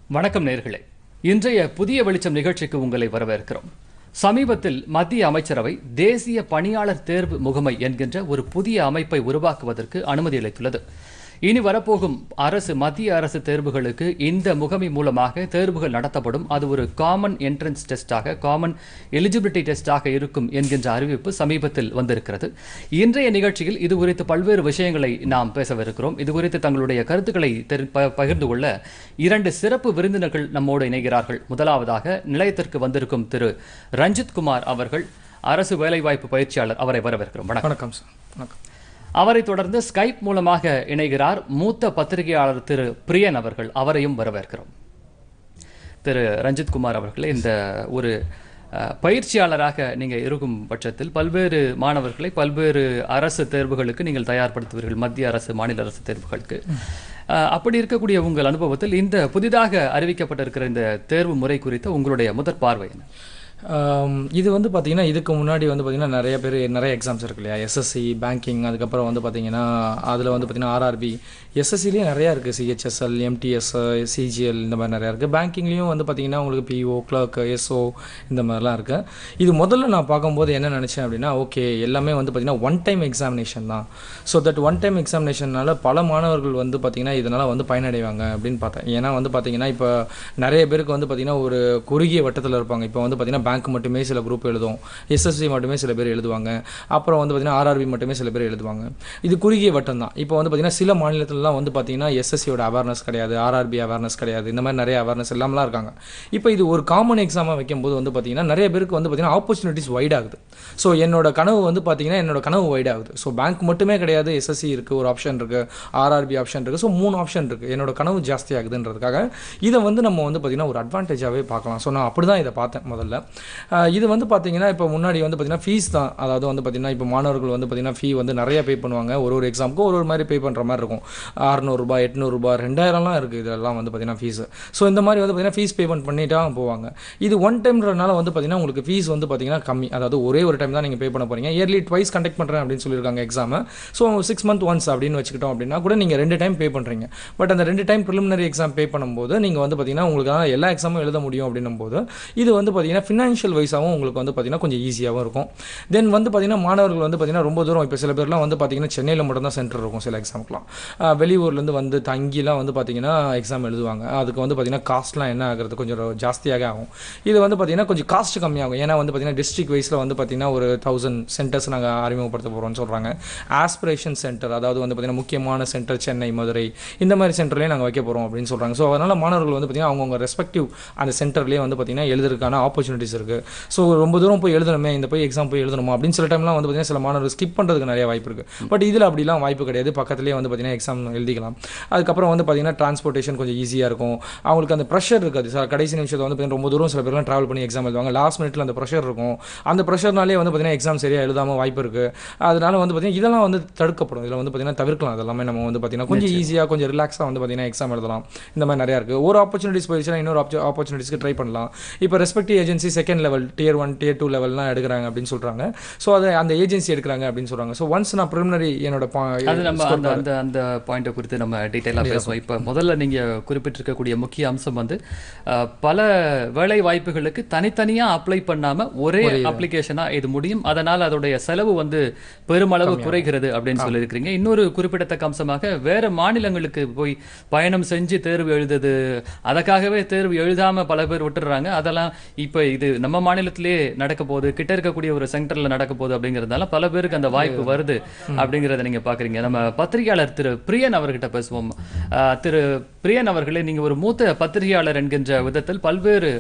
வணக்கம் நேர்களே இன்றைய புதிய வெளிச்சம் நிகழ்ச்சிக்கு உங்களை வரவேற்கிறோம் சமீபத்தில் மத்திய அமைச்சரவை தேசிய பணியாளர் தேர்வு முகமை என்கின்ற ஒரு புதிய அமைப்பை உருவாக்குவதற்கு அனுமதி அளித்துள்ளது இனி வரப்போகும் அரசு மத்திய அரசு தேர்வுகளுக்கு இந்த முகமை மூலமாக தேர்வுகள் நடத்தப்படும் அது ஒரு காமன் என்ட்ரன்ஸ் டெஸ்டாக காமன் எலிஜிபிலிட்டி டெஸ்டாக இருக்கும் என்கின்ற அறிவிப்பு சமீபத்தில் வந்திருக்கிறது இன்றைய நிகழ்ச்சியில் இது குறித்து பல்வேறு விஷயங்களை நாம் பேசவிருக்கிறோம் இது குறித்து தங்களுடைய கருத்துக்களை தெரி- ப- பகிர்ந்து கொள்ள இரண்டு சிறப்பு விருந்தினர்கள் நம்மோடு இணைகிறார்கள் முதலாவதாக நிலையத்திற்கு வந்திருக்கும் திரு ரஞ்சித் குமார் அவர்கள் அரசு வேலைவாய்ப்பு பயிற்சியாளர் அவரை வரவேற்கிறோம் வணக்கம் வணக்கம் சார் வணக்கம் அவரை தொடர்ந்து ஸ்கைப் மூலமாக இணைகிறார் மூத்த பத்திரிகையாளர் திரு பிரியன் அவர்கள் அவரையும் வரவேற்கிறோம் திரு ரஞ்சித் குமார் அவர்களே இந்த ஒரு அஹ், பயிற்சியாளராக நீங்க இருக்கும் பட்சத்தில் பல்வேறு மாணவர்களை பல்வேறு அரசு தேர்வுகளுக்கு நீங்கள் தயார்படுத்துவீர்கள் மத்திய அரசு மாநில அரசு தேர்வுகளுக்கு அஹ், அப்படி இருக்கக்கூடிய உங்கள் அனுபவத்தில் இந்த புதிதாக அறிவிக்கப்பட்டிருக்கிற இந்த தேர்வு முறை குறித்த உங்களுடைய முதற் பார்வை என்ன ஆம், இது வந்து பார்த்தீங்கன்னா இதுக்கு முன்னாடி வந்து பார்த்தீங்கன்னா நிறைய பேர் நிறைய எக்ஸாம்ஸ் இருக்கு இல்லையா எஸ்எஸ்சி பேங்கிங் அதுக்கப்புறம் வந்து பார்த்தீங்கன்னா அதில் வந்து பார்த்தீங்கன்னா ஆர்ஆர்பி எஸ்எஸ்சிலேயே நிறையா இருக்குது சிஹெச்எஸ்எல் எம்டிஎஸ் சிஜிஎல் இந்த மாதிரி நிறையா இருக்குது பேங்கிங்லேயும் வந்து பார்த்தீங்கன்னா உங்களுக்கு பிஓ கிளர்க் எஸ்ஓ இந்த மாதிரிலாம் இருக்குது இது முதல்ல நான் பார்க்கும்போது என்ன நினச்சேன் அப்படின்னா ஓகே எல்லாமே வந்து பார்த்தீங்கன்னா ஒன் டைம் எக்ஸாமினேஷன் தான் ஸோ தட் ஒன் டைம் எக்ஸாமினேஷனால பல மாணவர்கள் வந்து பார்த்தீங்கன்னா இதனால் வந்து பயனடைவாங்க அப்படின்னு பார்த்தேன் ஏன்னா வந்து பார்த்தீங்கன்னா இப்போ நிறைய பேருக்கு வந்து பார்த்தீங்கன்னா ஒரு குறுகிய வட்டத்தில் இருப்பாங்க இப்போ வந்து பார்த்தீங்கன்னா பேங்க் மட்டுமே சில குரூப் எழுதும் எஸ்எஸ்சி மட்டுமே சில பேர் எழுதுவாங்க அப்புறம் வந்து பார்த்தீங்கன்னா ஆர்ஆர்பி மட்டுமே சில பேர் எழுதுவாங்க இது குறுகிய வட்டம் தான் இப்போ வந்து பார்த்தீங்கன்னா சில மாநிலத்திலலாம் வந்து பார்த்தீங்கன்னா எஸ்எஸ்சியோட அவேர்னஸ் கிடையாது ஆர்ஆர்பி அவேர்னஸ் கிடையாது இந்த மாதிரி நிறைய அவேர்னஸ் எல்லாம்லாம் இருக்காங்க இப்போ இது ஒரு காமன் எக்ஸாமாக வைக்கும்போது வந்து பார்த்தீங்கன்னா நிறைய பேருக்கு வந்து பார்த்தீங்கன்னா ஆப்பர்ச்சுனிட்டிஸ் வைட் ஆகுது ஸோ என்னோட கனவு வந்து பார்த்தீங்கன்னா என்னோட கனவு வைட் ஆகுது ஸோ பேங்க் மட்டுமே கிடையாது எஸ்எஸ்சி இருக்குது ஒரு ஆப்ஷன் இருக்குது ஆர்ஆர்பி ஆப்ஷன் இருக்குது ஸோ மூணு ஆப்ஷன் இருக்குது என்னோட கனவு ஜாஸ்தி ஆகுதுன்றதுக்காக இதை வந்து நம்ம வந்து பார்த்தீங்கன்னா ஒரு அட்வான்டேஜாகவே பார்க்கலாம் ஸோ நான் அப்படி தான் இதை பார்த்தேன் முதல்ல ஆஹ் இது வந்து பார்த்தீங்கன்னா இப்போ முன்னாடி வந்து பார்த்தீங்கன்னா ஃபீஸ் தான் அதாவது வந்து பார்த்தீங்கன்னா இப்போ மாணவர்கள் வந்து பார்த்தீங்கன்னா ஃபீ வந்து நிறைய பே பண்ணுவாங்க ஒரு ஒரு எக்ஸாமுக்கும் ஒரு ஒரு மாதிரி பே பண்ணுற மாதிரி இருக்கும் அறநூறுபா எட்நூறுபா ரெண்டாயிரம்லாம் இருக்குது இதெல்லாம் வந்து பார்த்தீங்கன்னா ஃபீஸ் ஸோ இந்த மாதிரி வந்து பார்த்தீங்கன்னா ஃபீஸ் பேமெண்ட் பண்ணிட்டு தான் போவாங்க இது ஒன் டைம்ன்றனால வந்து பார்த்தீங்கன்னா உங்களுக்கு ஃபீஸ் வந்து பார்த்தீங்கன்னா கம்மி அதாவது ஒரே ஒரு டைம் தான் நீங்கள் பே பண்ண போறீங்க இயர்லி ட்வைஸ் கண்டக்ட் பண்ணுறேன் அப்படின்னு சொல்லியிருக்காங்க எக்ஸாமை ஸோ சிக்ஸ் மந்த் ஒன்ஸ் அப்படின்னு வச்சுக்கிட்டோம் அப்படின்னா கூட நீங்கள் ரெண்டு டைம் பே பண்ணுறீங்க பட் அந்த ரெண்டு டைம் ப்ரிலிமினரி எக்ஸாம் பே பண்ணும்போது நீங்கள் வந்து பார்த்தீங்கன்னா உங்களுக்கான எல்லா எக்ஸாமும் எழுத முடியும் அப்படின்னும் போது இது வந்து பார்த்தீங்கன்னா ஃபினான்ஷியல் வைஸாகவும் உங்களுக்கு வந்து பார்த்தீங்கன்னா கொஞ்சம் ஈஸியாகவும் இருக்கும் தென் வந்து பார்த்தீங்கன்னா மாணவர்கள் வந்து பார்த்தீங்கன்னா ரொம்ப தூரம் இப்போ சில பேர்லாம் வந்து பார்த்தீங்கன்னா சென்னையில் மட்டும்தான் சென்டர் இருக்கும் சில எக்ஸாமுக்குலாம் ஆஹ் வெளியூர்லேருந்து வந்து தங்கிலாம் வந்து பார்த்தீங்கன்னா எக்ஸாம் எழுதுவாங்க அதுக்கு வந்து பார்த்தீங்கன்னா காஸ்ட்லாம் என்ன ஆகிறது கொஞ்சம் ஜாஸ்தியாக ஆகும் இது வந்து பார்த்தீங்கன்னா கொஞ்சம் காஸ்ட் கம்மியாகும் ஏன்னா வந்து பார்த்தீங்கன்னா டிஸ்ட்ரிக்ட் வைஸில் வந்து பார்த்தீங்கன்னா ஒரு தௌசண்ட் சென்டர்ஸ் நாங்கள் அறிமுகப்படுத்த போகிறோம்னு சொல்கிறாங்க ஆஸ்பிரேஷன் சென்டர் அதாவது வந்து பார்த்தீங்கன்னா முக்கியமான சென்டர் சென்னை மதுரை இந்த மாதிரி சென்டர்லேயே நாங்கள் வைக்க போகிறோம் அப்படின்னு சொல்கிறாங்க ஸோ அதனால் மாணவர்கள் வந்து பார்த்தீங்கன்னா அவங்கவுங்க ரெஸ்பெக்டிவ் அந்த சென்டர்லேயே வந்து பார்த்தீங்கன்னா எழுதுறதுக்கான ஆப்பர்ச்சுனிட்டிஸ் இருக்குது ஸோ ரொம்ப தூரம் போய் எழுதணுமே இந்த போய் எக்ஸாம் போய் எழுதணுமா அப்படின்னு சில டைம்லாம் வந்து பார்த்தீங்கன்னா சில மாணவர்கள் ஸ்கிப் பண்ணுறதுக்கு நிறைய வாய்ப்பு இருக்குது பட் இதில் அப்படிலாம் வாய்ப்பு கிடையாது பக்கத்துலேயே வந்து பார்த்தீங்கன்னா எக்ஸாம் எழுதிக்கலாம் அதுக்கப்புறம் வந்து பார்த்தீங்கன்னா டிரான்ஸ்போர்ட்டேஷன் கொஞ்சம் ஈஸியாக இருக்கும் அவங்களுக்கு அந்த ப்ரெஷர் இருக்காது சார் கடைசி நிமிஷத்தில் வந்து பார்த்தீங்கன்னா ரொம்ப தூரம் சில பேர்லாம் ட்ராவல் பண்ணி எக்ஸாம் எழுதுவாங்க லாஸ்ட் மினிட்ல அந்த ப்ரெஷர் இருக்கும் அந்த ப்ரெஷர்னாலே வந்து பார்த்தீங்கன்னா எக்ஸாம் சரியாக எழுதாமல் வாய்ப்பு இருக்குது அதனால வந்து பார்த்தீங்கன்னா இதெல்லாம் வந்து தடுக்கப்படும் இதில் வந்து பார்த்தீங்கன்னா தவிர்க்கலாம் அதெல்லாமே நம்ம வந்து பார்த்தீங்கன்னா கொஞ்சம் ஈஸியாக கொஞ்சம் ரிலாக்ஸாக வந்து பார்த்தீங்கன்னா எக்ஸாம் எழுதலாம் இந்த மாதிரி நிறையா இருக்குது ஒரு ஆப்பர்ச்சுனிட்டிஸ் போயிடுச்சுன்னா இன்னொரு ஆப்பர்ச்சுனிட்டிஸ்க்கு ட்ரை பண்ணலாம் இப்போ respective agency second level tier one tier two லெவல்லாம் எடுக்கிறாங்க அப்படின்னு சொல்கிறாங்க ஸோ அதை அந்த ஏஜென்சி எடுக்கிறாங்க அப்படின்னு சொல்கிறாங்க ஸோ ஒன்ஸ் நான் ப்ரிலிமினரி என்னோட அது நம்ம அந்த அந்த அந்த பாயிண்ட்டை குறித்து நம்ம டீட்டெயிலாக பேசுவோம் இப்போ முதல்ல நீங்க குறிப்பிட்டிருக்கக்கூடிய முக்கிய அம்சம் வந்து அஹ், பல வேலை வாய்ப்புகளுக்கு தனித்தனியா அப்ளை பண்ணாம ஒரே அப்ளிகேஷனா இது முடியும் அதனால அதோடைய செலவு வந்து பெருமளவு குறைகிறது அப்படின்னு சொல்லியிருக்கிறீங்க இன்னொரு குறிப்பிடத்தக்க அம்சமாக வேற மாநிலங்களுக்கு போய் பயணம் செஞ்சு தேர்வு எழுதுது அதற்காகவே தேர்வு எழுதாம பல பேர் விட்டுடுறாங்க அதெல்லாம் இப்போ இது நம்ம மாநிலத்திலே நடக்க போகுது கிட்ட இருக்கக்கூடிய ஒரு சென்டர்ல நடக்க போகுது அப்படிங்கிறதுனால பல பேருக்கு அந்த வாய்ப்பு வருது அப்படிங்கிறத நீங்க பாக்குறீங்க நம்ம பத்திரிகையாளர் திரு பிரியன் அவர்கிட்ட பேசுவோம் அஹ், திரு பிரியன் அவர்களே நீங்க ஒரு மூத்த பத்திரிகையாளர் என்கின்ற விதத்தில் பல்வேறு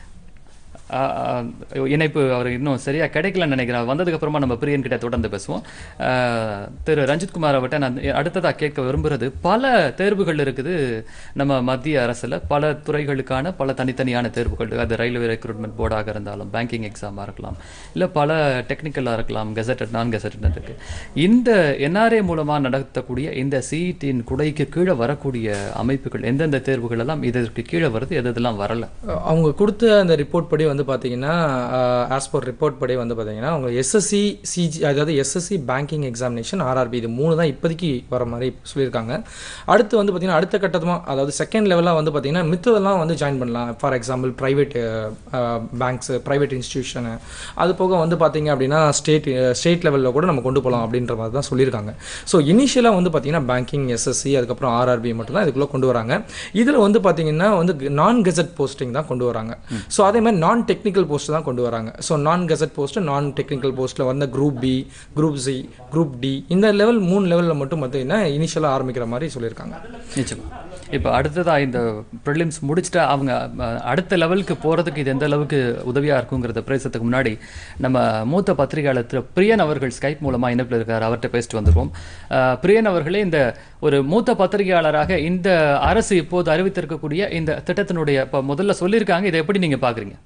அஹ், அஹ், இணைப்பு அவர் இன்னும் சரியா கிடைக்கலன்னு நினைக்கிறேன் வந்ததுக்கு அப்புறமா நம்ம பிரியன் கிட்ட தொடர்ந்து பேசுவோம் அஹ், திரு ரஞ்சித் குமார் அவர்கிட்ட நான் அடுத்ததா கேட்க விரும்புறது பல தேர்வுகள் இருக்குது நம்ம மத்திய அரசுல பல துறைகளுக்கான பல தனித்தனியான தேர்வுகள் அது ரயில்வே ரெக்ரூட்மெண்ட் போர்டாக இருந்தாலும் பேங்கிங் எக்ஸாமாக இருக்கலாம் இல்ல பல டெக்னிக்கலாக இருக்கலாம் கெசட்டட் நான் கெசட்டட் இருக்கு இந்த என்ஆர்ஏ மூலமா நடத்தக்கூடிய இந்த சிஇடியின் குடைக்கு கீழே வரக்கூடிய அமைப்புகள் எந்தெந்த தேர்வுகள் எல்லாம் இதற்கு கீழே வருது எது எதெல்லாம் வரல அவங்க கொடுத்த அந்த ரிப்போர்ட் படி வந்து வந்து பார்த்தீங்கன்னா ஆஸ் பர் ரிப்போர்ட் படி வந்து பார்த்தீங்கன்னா அவங்க எஸ்எஸ்சி சிஜி அதாவது எஸ்எஸ்சி பேங்கிங் எக்ஸாமினேஷன் ஆர்ஆர்பி இது மூணு தான் இப்போதைக்கு வர மாதிரி சொல்லியிருக்காங்க அடுத்து வந்து பார்த்தீங்கன்னா அடுத்த கட்டமாக அதாவது செகண்ட் லெவலாக வந்து பார்த்தீங்கன்னா மித்ததெல்லாம் வந்து ஜாயின் பண்ணலாம் for example private banks private இன்ஸ்டியூஷனு அது போக வந்து பார்த்தீங்க அப்படின்னா ஸ்டேட் ஸ்டேட் லெவலில் கூட நம்ம கொண்டு போகலாம் அப்படின்ற மாதிரி தான் சொல்லியிருக்காங்க ஸோ இனிஷியலாக வந்து பார்த்தீங்கன்னா பேங்கிங் எஸ்எஸ்சி அதுக்கப்புறம் ஆர்ஆர்பி மட்டும் தான் இதுக்குள்ளே கொண்டு வராங்க இதில் வந்து பார்த்தீங்கன்னா வந்து நான் கெசட் போஸ்டிங் தான் கொண்டு வராங்க ஸோ அதே மாதிரி நான் டெக்னிக்கல் போஸ்ட் தான் கொண்டு வராங்க ஸோ நான் கெசட் போஸ்ட் நான் டெக்னிக்கல் போஸ்ட்டில் வந்த group B group C group D இந்த லெவல் மூணு லெவலில் மட்டும் பார்த்தீங்கன்னா இனிஷியலாக ஆரம்பிக்கிற மாதிரி சொல்லியிருக்காங்க நிச்சயமா இப்போ அடுத்ததா இந்த ப்ரிலிம்ஸ் முடிச்சுட்டு அவங்க அஹ், அடுத்த லெவலுக்கு போகிறதுக்கு இது எந்த அளவுக்கு உதவியாக இருக்குங்கிறத பேசுறதுக்கு முன்னாடி நம்ம மூத்த பத்திரிகையாளர் திரு பிரியன் அவர்கள் ஸ்கைப் மூலமாக இணைப்பில் இருக்கார் அவர்கிட்ட பேசிட்டு வந்துருவோம் அஹ், பிரியன் அவர்களே இந்த ஒரு மூத்த பத்திரிகையாளராக இந்த அரசு இப்போது அறிவித்திருக்கக்கூடிய இந்த திட்டத்தினுடைய இப்போ முதல்ல சொல்லியிருக்காங்க இதை எப்படி நீங்கள் பார்க்குறீங்க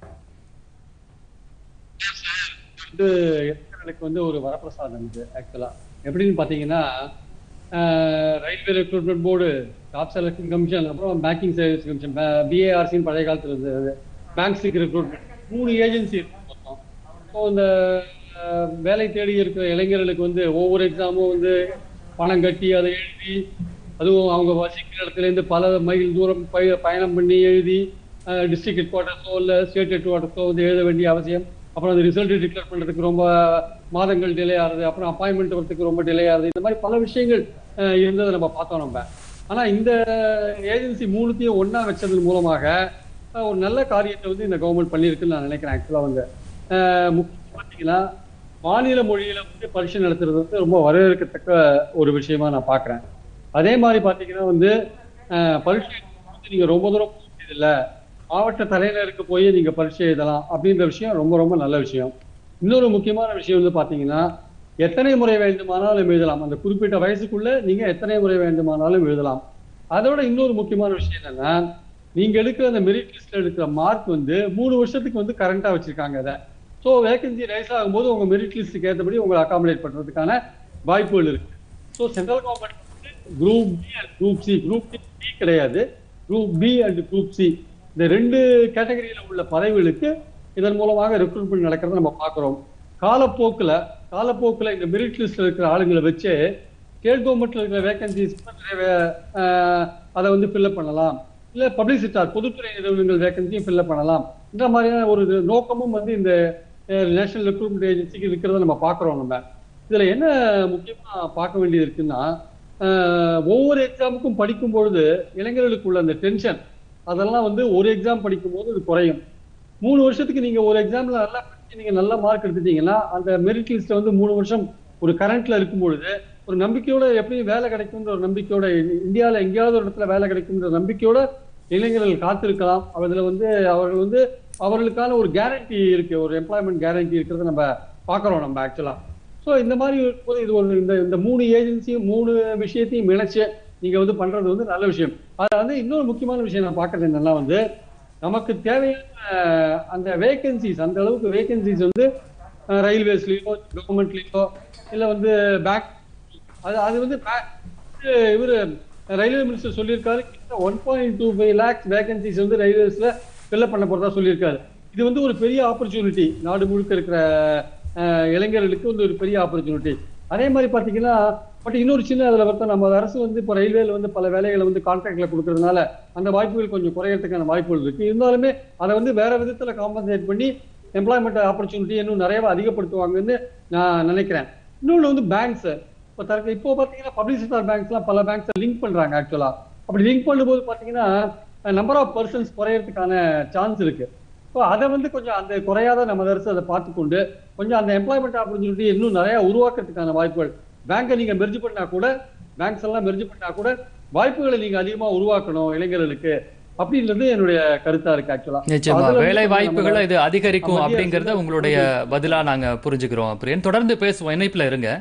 வந்து எனக்கு வந்து ஒரு வரப்பிரசாதம் இது ஆக்சுவலா எப்படின்னு பாத்தீங்கன்னா railway recruitment board staff selection commission அப்புறம் பேங்கிங் சர்வீஸ் கமிஷன் பிஏஆர்சின்னு பழைய காலத்துல இருந்தது பேங்க்ஸுக்கு ரெக்ரூட்மெண்ட் மூணு ஏஜென்சி இருக்கு மொத்தம் ஸோ இந்த அஹ், வேலை தேடி இருக்கிற இளைஞர்களுக்கு வந்து ஒவ்வொரு எக்ஸாமும் வந்து பணம் கட்டி அதை எழுதி அதுவும் அவங்க வசிக்கிற இடத்துல இருந்து பல மைல் தூரம் பய பயணம் பண்ணி எழுதி டிஸ்ட்ரிக்ட் ஹெட் குவார்ட்டர்ஸோ இல்லை ஸ்டேட் ஹெட் குவார்ட்டர்ஸோ வந்து எழுத வேண்டிய அவசியம் அப்புறம் அந்த ரிசல்ட் டிக்ளேர் பண்ணுறதுக்கு ரொம்ப மாதங்கள் டிலே ஆகுது அப்புறம் அப்பாயின்மெண்ட் வரதுக்கு ரொம்ப டிலே ஆகுது இந்த மாதிரி பல விஷயங்கள் அஹ், இருந்ததை நம்ம பார்த்தோம் நம்ம ஆனா இந்த ஏஜென்சி மூணுத்தையும் ஒண்ணா வச்சதன் மூலமாக அஹ், ஒரு நல்ல காரியத்தை வந்து இந்த கவர்மெண்ட் பண்ணியிருக்குன்னு நான் நினைக்கிறேன் ஆக்சுவலா வந்து அஹ், முக்கியமா பார்த்தீங்கன்னா மாநில மொழியில வந்து பரீட்சை நடத்துறது வந்து ரொம்ப வரவேற்கத்தக்க ஒரு விஷயமா நான் பார்க்கிறேன் அதே மாதிரி பார்த்தீங்கன்னா வந்து அஹ், பரீட்சை வந்து நீங்க ரொம்ப தூரம் போக வேண்டியதில்லை மாவட்ட தலைநகருக்கு போய் நீங்க பரீட்சை எழுதலாம் அப்படின்ற விஷயம் ரொம்ப ரொம்ப நல்ல விஷயம் இன்னொரு முக்கியமான விஷயம் வந்து பாத்தீங்கன்னா எத்தனை முறை வேண்டுமானாலும் எழுதலாம் அந்த குறிப்பிட்ட வயசுக்குள்ள நீங்க எத்தனை முறை வேண்டுமானாலும் எழுதலாம் அதோட இன்னொரு முக்கியமான விஷயம் என்னன்னா நீங்க எடுக்கிற அந்த மெரிட் லிஸ்ட்ல எடுக்கிற மார்க் வந்து மூணு வருஷத்துக்கு வந்து கரண்டா வச்சிருக்காங்க அதை ஸோ வேகன்சி ரைஸ் ஆகும்போது உங்க மெரிட் லிஸ்ட்டுக்கு ஏற்றபடி உங்களை அகாமடேட் பண்றதுக்கான வாய்ப்புகள் இருக்கு so central government group B and group C group B கிடையாது group B and group C இந்த ரெண்டு கேட்டகரியில உள்ள பதவிகளுக்கு இதன் மூலமாக ரெக்ரூட்மெண்ட் நடக்கிறத நம்ம பார்க்குறோம் காலப்போக்கில் காலப்போக்கில் இந்த மெரிட் லிஸ்ட்ல இருக்கிற ஆளுங்களை வச்சு ஸ்டேட் கவர்மெண்ட்ல இருக்கிற வேகன்சிஸ் அதை வந்து ஃபில்அப் பண்ணலாம் இல்ல பப்ளிக் செக்டார் பொதுத்துறை நிறுவனங்கள் வேகன்சியும் ஃபில்அப் பண்ணலாம் இந்த மாதிரியான ஒரு இது நோக்கமும் வந்து இந்த நேஷனல் ரெக்ரூட்மெண்ட் ஏஜென்சிக்கு இருக்கிறத நம்ம பார்க்குறோம் நம்ம இதுல என்ன முக்கியமா பார்க்க வேண்டியது இருக்குன்னா அஹ், ஒவ்வொரு எக்ஸாமுக்கும் படிக்கும் பொழுது இளைஞர்களுக்குள்ள அந்த டென்ஷன் அதெல்லாம் வந்து ஒரு எக்ஸாம் படிக்கும் போது இது குறையும் மூணு வருஷத்துக்கு நீங்க ஒரு எக்ஸாம்ல நல்லா படிச்சு நீங்க நல்ல மார்க் எடுத்துட்டீங்கன்னா அந்த மெரிட் லிஸ்ட்ல வந்து மூணு வருஷம் ஒரு கரண்ட்ல இருக்கும் பொழுது ஒரு நம்பிக்கையோட எப்படியும் வேலை கிடைக்கும்ன்ற ஒரு நம்பிக்கையோட இ- இந்தியால எங்கேயாவது ஒரு இடத்துல வேலை கிடைக்கும்ன்ற நம்பிக்கையோட இளைஞர்கள் காத்திருக்கலாம் அதுல வந்து அவர்கள் வந்து அவர்களுக்கான ஒரு கேரண்டி இருக்கு ஒரு எம்ப்ளாய்மெண்ட் கேரண்டி இருக்கிறத நம்ம பார்க்கறோம் நம்ம ஆக்சுவலா ஸோ இந்த மாதிரி இருக்கும்போது இது ஒரு இந்த இந்த மூணு ஏஜென்சியும் மூணு விஷயத்தையும் இணைச்சு நீங்க வந்து பண்றது வந்து நல்ல விஷயம் அது வந்து இன்னொரு முக்கியமான விஷயம் நான் பார்க்கறது என்னன்னா வந்து நமக்கு தேவையான அஹ், அந்த வேகன்சிஸ் அந்த அளவுக்கு வேகன்சிஸ் வந்து ரயில்வேஸ்லயோ கவர்மெண்ட்லயோ இல்ல வந்து பேங்க் அது அது வந்து இவர் ரயில்வே மினிஸ்டர் சொல்லியிருக்காரு one point two five lakhs vacancies வந்து ரயில்வேஸ்ல ஃபில்அப் பண்ண போறதா சொல்லியிருக்காரு இது வந்து ஒரு பெரிய ஆப்பர்ச்சுனிட்டி நாடு முழுக்க இருக்கிற அஹ், இளைஞர்களுக்கு வந்து ஒரு பெரிய ஆப்பர்ச்சுனிட்டி அதே மாதிரி பாத்தீங்கன்னா பட் இன்னொரு சின்ன அதுல பார்த்தா நம்ம அரசு வந்து இப்போ ரயில்வேல வந்து பல வேலைகளை வந்து கான்ட்ராக்ட்ல கொடுக்கறதுனால அந்த வாய்ப்புகள் கொஞ்சம் குறையறதுக்கான வாய்ப்புகள் இருக்கு இருந்தாலுமே அதை வந்து வேற விதத்துல காம்பன்சேட் பண்ணி எம்ப்ளாய்மெண்ட் ஆப்பர்ச்சுனிட்டி இன்னும் நிறைய அதிகப்படுத்துவாங்கன்னு நான் நினைக்கிறேன் இன்னொன்று வந்து பேங்க்ஸ் இப்போ தரக்கு இப்போ பார்த்தீங்கன்னா பப்ளிக் செக்டர் பேங்க்ஸ்லாம் பல பேங்க்ஸை லிங்க் பண்றாங்க ஆக்சுவலா அப்படி லிங்க் பண்ணும்போது பார்த்தீங்கன்னா நம்பர் ஆஃப் பர்சன்ஸ் குறையறதுக்கான சான்ஸ் இருக்கு ஸோ அதை வந்து கொஞ்சம் அந்த குறையாத நம்ம அரசு அதை பார்த்துக்கொண்டு கொஞ்சம் அந்த எம்ப்ளாய்மெண்ட் ஆப்பர்ச்சுனிட்டி இன்னும் நிறைய உருவாக்குறதுக்கான வாய்ப்புகள் பேங்கை நீங்க மெர்ஜ் பண்ணா கூட பேங்க்ஸ் எல்லாம் மெர்ஜ் பண்ணா கூட வாய்ப்புகளை நீங்க அதிகமா உருவாக்கணும் இளைஞர்களுக்கு அப்படின்றது என்னுடைய கருத்தா இருக்கு ஆக்சுவலா நிச்சயமா அதுல வந்து வேலை நம்ம- வாய்ப்புகளை இது அதிகரிக்கும் மத்திய அப்படிங்கறத அரசு உங்களுடைய பதிலா நாங்க புரிஞ்சுக்கிறோம் பிரியன் தொடர்ந்து பேசுவோம் இணைப்புல இருங்க